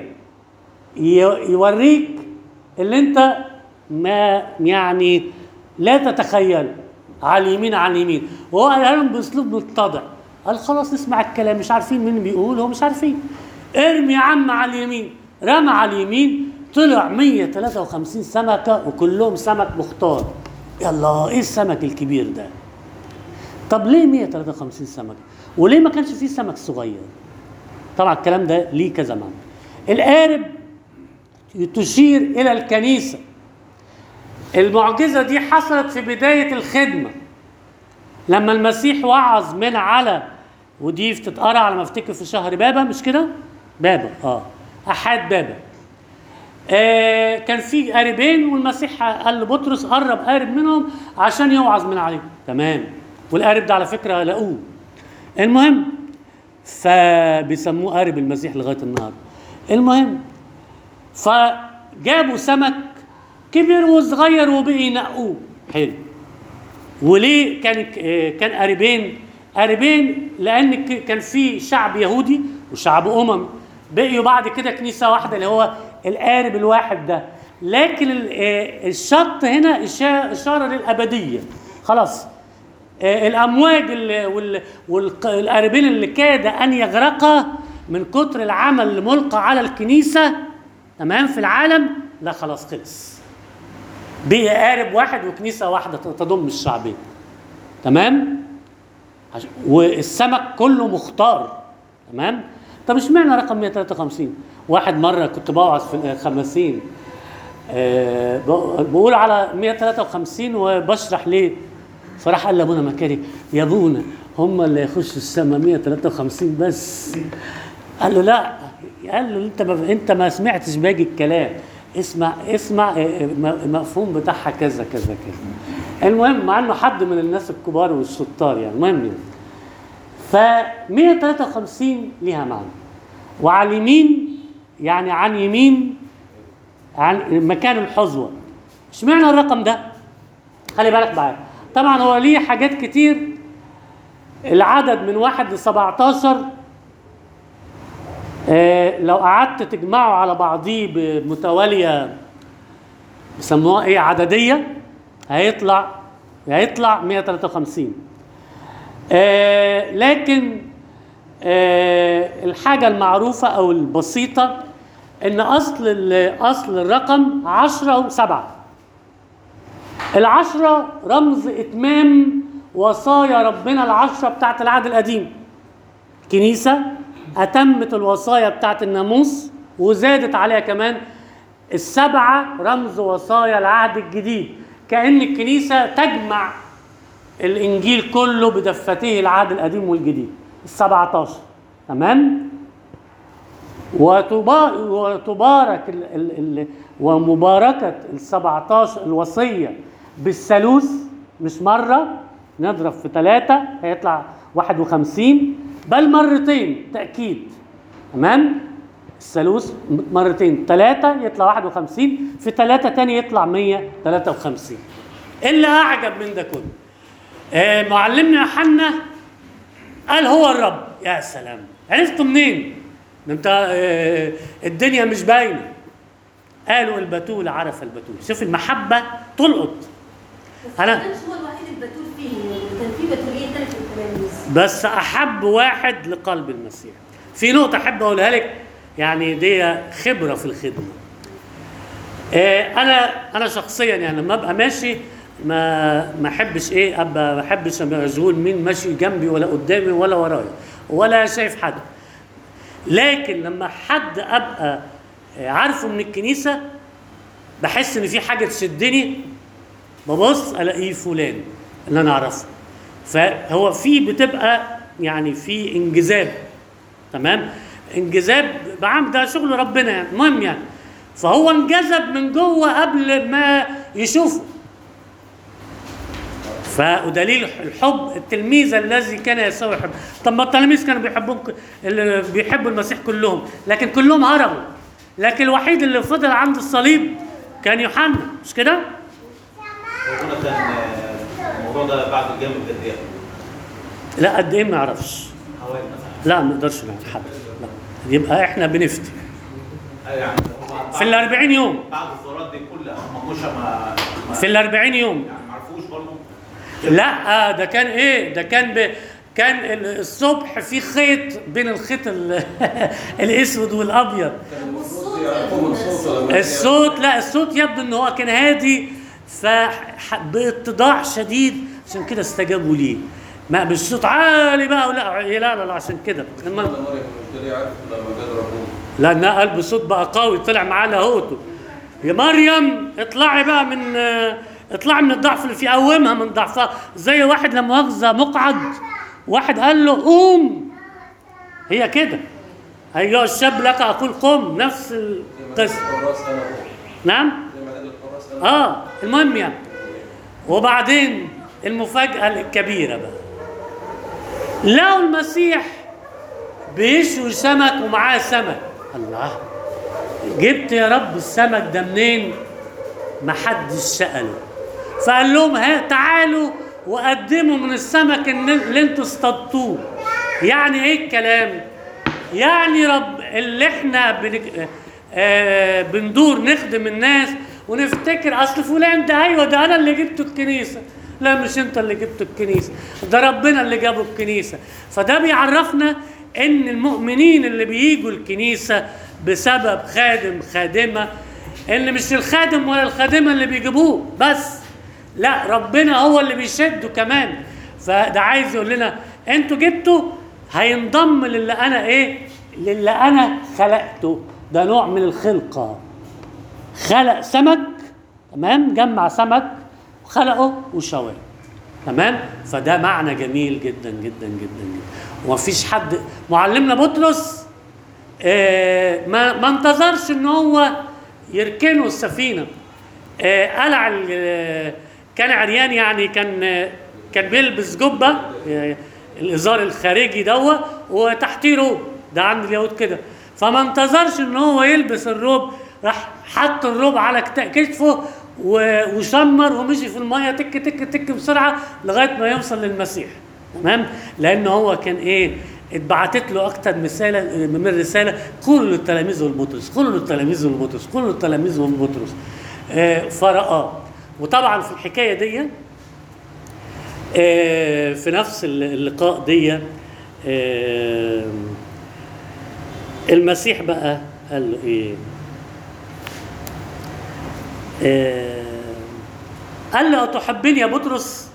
ي- يوريك اللي انت ما يعني لا تتخيل على اليمين على اليمين وهو قالها لهم باسلوب متضع قال خلاص نسمع الكلام مش عارفين مين بيقول هو مش عارفين ارمي يا عم على اليمين رمى على اليمين طلع 153 سمكه وكلهم سمك مختار يلا ايه السمك الكبير ده طب ليه 153 سمكه وليه ما كانش فيه سمك صغير طبعا الكلام ده ليه كذا معنى القارب تشير الى الكنيسه المعجزه دي حصلت في بدايه الخدمه لما المسيح وعظ من على ودي تتقرا على ما افتكر في شهر بابا مش كده بابا اه احاد بابا آه كان في قاربين والمسيح قال لبطرس قرب قارب منهم عشان يوعظ من عليهم تمام والقارب ده على فكره لقوه المهم فبيسموه قارب المسيح لغايه النهارده المهم فجابوا سمك كبر وصغير وبقي ينقوه حلو وليه كان آه، كان قاربين قاربين لان ك- كان في شعب يهودي وشعب امم بقيوا بعد كده كنيسه واحده اللي هو القارب الواحد ده لكن ال- آه، الشط هنا إشا- اشاره للابديه خلاص آه، الامواج اللي- وال- والق- والقاربين اللي كاد ان يغرقا من كتر العمل اللي ملقى على الكنيسه تمام في العالم لا خلاص خلص بقي قارب واحد وكنيسه واحده تضم الشعبين تمام عش- والسمك كله مختار تمام طب اشمعنى رقم 153 واحد مره كنت بوعظ في الخمسين آه ب- بقول على 153 وبشرح ليه فراح قال لابونا مكاري يا ابونا هم اللي يخشوا السما 153 بس قال له لا قال له انت ما انت ما سمعتش باقي الكلام اسمع اسمع آه، آه، م- المفهوم بتاعها كذا كذا كذا المهم مع انه حد من الناس الكبار والشطار يعني المهم يعني ف 153 ليها معنى وعلى اليمين يعني عن يمين عن مكان الحظوة اشمعنى الرقم ده خلي بالك معايا طبعا هو ليه حاجات كتير العدد من واحد ل 17 آه لو قعدت تجمعه على بعضيه بمتوالية بيسموها ايه عددية هيطلع هيطلع 153 آه لكن آه الحاجة المعروفة أو البسيطة إن أصل ال- أصل الرقم عشرة وسبعة العشرة رمز إتمام وصايا ربنا العشرة بتاعت العهد القديم كنيسة أتمت الوصايا بتاعت الناموس وزادت عليها كمان السبعة رمز وصايا العهد الجديد كأن الكنيسة تجمع الإنجيل كله بدفتيه العهد القديم والجديد السبعة عشر تمام وتبا- وتبارك ال ال ال ومباركة السبعة عشر الوصية بالثالوث مش مرة نضرب في ثلاثة هيطلع واحد وخمسين بل مرتين تأكيد تمام الثالوث مرتين ثلاثة يطلع واحد وخمسين في ثلاثة تاني يطلع مية ثلاثة وخمسين اللي أعجب من ده كله آه، معلمنا يوحنا قال هو الرب يا سلام عرفتوا منين؟ ده انت آه، الدنيا مش باينه قالوا البتول عرف البتول شوف المحبه تلقط بس أنا- ما كانش هو الوحيد البتول فيه كان في بتولين تاني في التلاميذ بس احب واحد لقلب المسيح في نقطه احب اقولها لك يعني دي خبره في الخدمه آه، انا انا شخصيا يعني لما ابقى ماشي ما ما احبش ايه ابقى ما احبش ابقى مشغول مين ماشي جنبي ولا قدامي ولا ورايا ولا شايف حد لكن لما حد ابقى آه، عارفه من الكنيسه بحس ان في حاجه تشدني ببص الاقيه فلان اللي انا اعرفه فهو في بتبقى يعني في انجذاب تمام انجذاب بعم ده شغل ربنا يعني المهم يعني فهو انجذب من جوه قبل ما يشوفه فدليل الحب التلميذ الذي كان يسوي يحب طب ما التلاميذ كانوا بيحبون ك- اللي بيحبوا المسيح كلهم لكن كلهم هربوا لكن الوحيد اللي فضل عند الصليب كان يوحنا مش كده؟ هنا كان آه، الموضوع ده بعد الجامع بقد ايه؟ لا قد ايه ما اعرفش حوالي مثلا لا ما نقدرش نحدد لا يبقى احنا بنفتي آه، يعني هو في ال 40 يوم بعد الزيارات دي كلها ما كوش ما ما- في ال 40 يوم يعني ما عرفوش برضه لا ده كان ايه ده كان ب... كان ال- الصبح في خيط بين الخيط ال... الاسود والابيض كان والصوت المفروض يعرفوا من صوته لما الصوت لا الصوت يبدو ان هو كان هادي فباتضاع شديد عشان كده استجابوا ليه ما مش صوت عالي بقى ولا لا لا, لا عشان كده المهم مريم قلت لي عارف لما جه ضربوه لانها قلب صوت بقى قوي طلع معاه لاهوته يا مريم اطلعي بقى من آه، اطلعي من الضعف اللي في قومها من ضعفها زي واحد لما مؤاخذه مقعد واحد قال له قوم هي كده ايها الشاب لك اقول قم نفس زي ما قال القصه الحراس انا هو نعم زي ما قال الحراس انا اه المهم يعني وبعدين المفاجأة الكبيرة بقى لقوا المسيح بيشوي سمك ومعاه سمك الله جبت يا رب السمك ده منين ما حدش سأله فقال لهم ها تعالوا وقدموا من السمك اللي اللي انتوا اصطادتوه يعني ايه الكلام يعني رب اللي احنا بنك... آه بندور نخدم الناس ونفتكر اصل فلان ده ايوه ده انا اللي جبته الكنيسه لا مش انت اللي جبته الكنيسه ده ربنا اللي جابه الكنيسه فده بيعرفنا ان المؤمنين اللي بيجوا الكنيسه بسبب خادم خادمه ان مش الخادم ولا الخادمه اللي بيجيبوه بس لا ربنا هو اللي بيشده كمان فده عايز يقول لنا انتوا جبتوا هينضم للي انا ايه للي انا خلقته ده نوع من الخلقه خلق سمك تمام جمع سمك وخلقه وشواه تمام فده معنى جميل جدا جدا جدا جدا ومفيش حد معلمنا بطرس آه، ما ما انتظرش ان هو يركنوا السفينه آه، قلع ال- آه، كان عريان يعني كان آه، كان بيلبس جبه آه، الازار الخارجي دوت وتحتيه روب ده عند اليهود كده فما انتظرش ان هو يلبس الروب راح حط الروب على كت- كتفه و- وشمر ومشي في الميه تك تك تك بسرعه لغايه ما يوصل للمسيح تمام لان هو كان ايه اتبعتت له اكتر مثاله من رساله قولوا للتلاميذ والبطرس قولوا للتلاميذ والبطرس قولوا للتلاميذ والبطرس آه فرآه وطبعا في الحكايه دي آه في نفس اللقاء دي آه المسيح بقى قال له ايه آه قال له أتحبني يا بطرس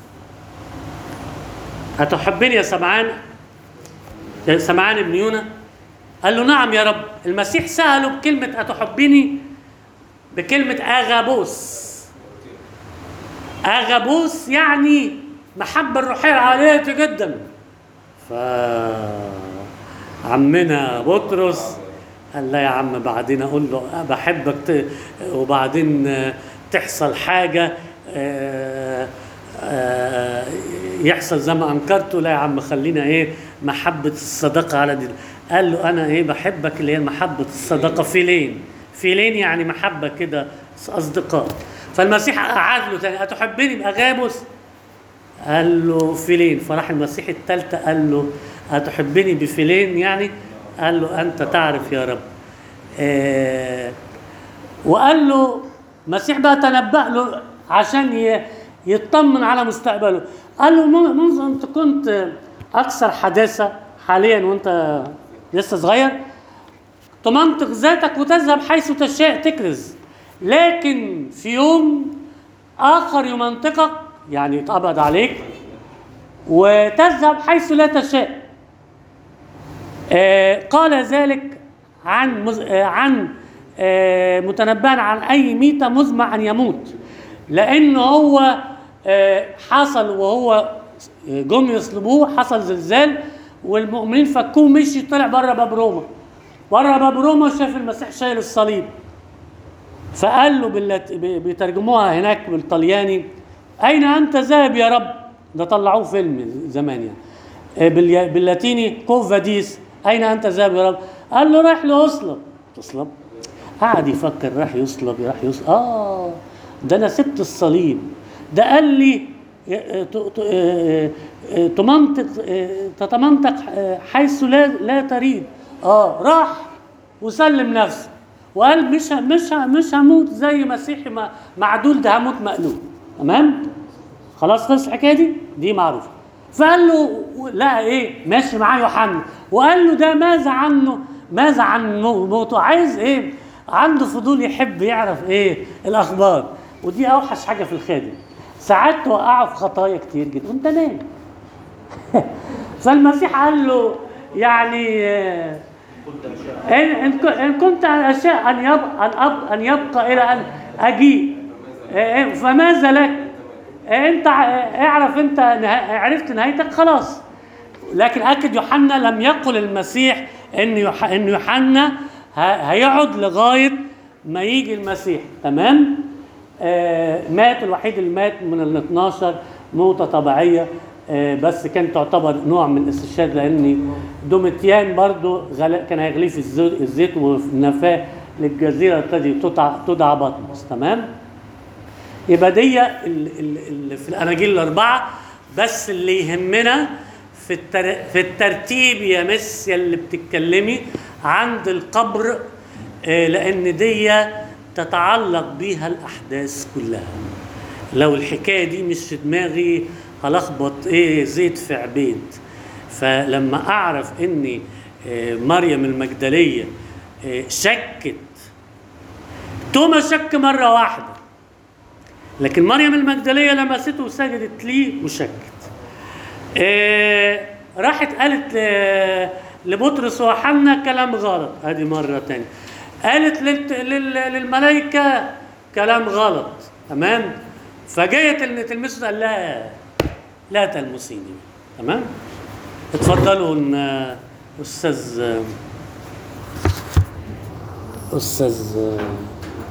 أتحبني يا سمعان يا سمعان بن يونا قال له نعم يا رب المسيح سأله بكلمة أتحبني بكلمة أغابوس أغابوس يعني محبة الروحية العالية جدا ف عمنا بطرس قال لا يا عم بعدين اقول له بحبك ت... وبعدين آه، تحصل حاجه آه، آه، يحصل زي ما انكرته لا يا عم خلينا ايه محبه الصداقه على دي قال له انا ايه بحبك اللي هي محبه الصداقه فيلين فيلين يعني محبه كده اصدقاء فالمسيح قعد له تاني اتحبني باغابوس قال له فيلين فراح المسيح الثالثة قال له أتحبني بفيلين يعني قال له أنت تعرف يا رب آه وقال له المسيح بقى تنبأ له عشان ي- يطمن على مستقبله قال له من- منذ أنت كنت أكثر حداثة حاليا وأنت لسه صغير تمنطق ذاتك وتذهب حيث تشاء تكرز لكن في يوم آخر يمنطقك يعني يتقبض عليك وتذهب حيث لا تشاء آه قال ذلك عن مز... آه عن آه متنبأ عن أي ميتة مزمع أن يموت لأن هو آه حصل وهو جم يصلبوه حصل زلزال والمؤمنين فكوه مشي طلع بره باب روما بره باب روما شاف المسيح شايل الصليب فقال له باللت... ب- بيترجموها هناك بالطلياني أين أنت ذاهب يا رب؟ ده طلعوه فيلم زمان يعني آه، باليا- باللاتيني كوفاديس أين أنت ذاهب يا رب؟ قال له رايح لأصلب تصلب قعد يفكر راح يصلب راح يصلب آه ده أنا سبت الصليب ده قال لي آه، ت- ت- آه، آه، تمنطق آه، تتمنطق آه، حيث لا لا تريد اه راح وسلم نفسه وقال مش ه- مش ه- مش هموت زي مسيحي ما- معدول ده هموت مقلوب تمام خلاص خلص الحكايه دي دي معروفه فقال له لا ايه ماشي معاه يوحنا وقال له ده ماذا عنه ماذا عن مو- موته عايز ايه عنده فضول يحب يعرف ايه الاخبار ودي اوحش حاجه في الخادم ساعات توقعه في خطايا كتير جدا وانت نايم فالمسيح قال له يعني آه، كنت أشاء إن, إن, ك- إن كنت أشاء أن يبقى أن, أب أن يبقى إلى أن أجيء إيه، فماذا لك؟ إيه، أنت ع- اعرف أنت نها- عرفت نهايتك خلاص لكن أكد يوحنا لم يقل المسيح إن يوح- إن يوحنا ه- هيقعد لغاية ما يجي المسيح تمام؟ آه مات الوحيد اللي مات من ال 12 موتة طبيعية آه بس كان تعتبر نوع من الاستشهاد لأن دوميتيان برضو غلا- كان هيغليه في الزو- الزيت ونفاه للجزيرة التي تدعى تدعى بطمس تمام؟ يبقى دي ال- ال- ال- في الاناجيل الاربعه بس اللي يهمنا في التر... في الترتيب يا مس يا اللي بتتكلمي عند القبر آه، لان دي تتعلق بيها الاحداث كلها لو الحكايه دي مش في دماغي هلخبط ايه زيت في عبيد فلما اعرف ان آه، مريم المجدليه آه، شكت توما شك مرة واحدة لكن مريم المجدلية لمسته وسجدت ليه وشكت إيه راحت قالت ل- لبطرس وحنا كلام غلط هذه مرة تانية قالت للت- لل- للملائكة كلام غلط تمام فجاية اللي تلمسه قال لا لا تلمسيني تمام اتفضلوا ان استاذ استاذ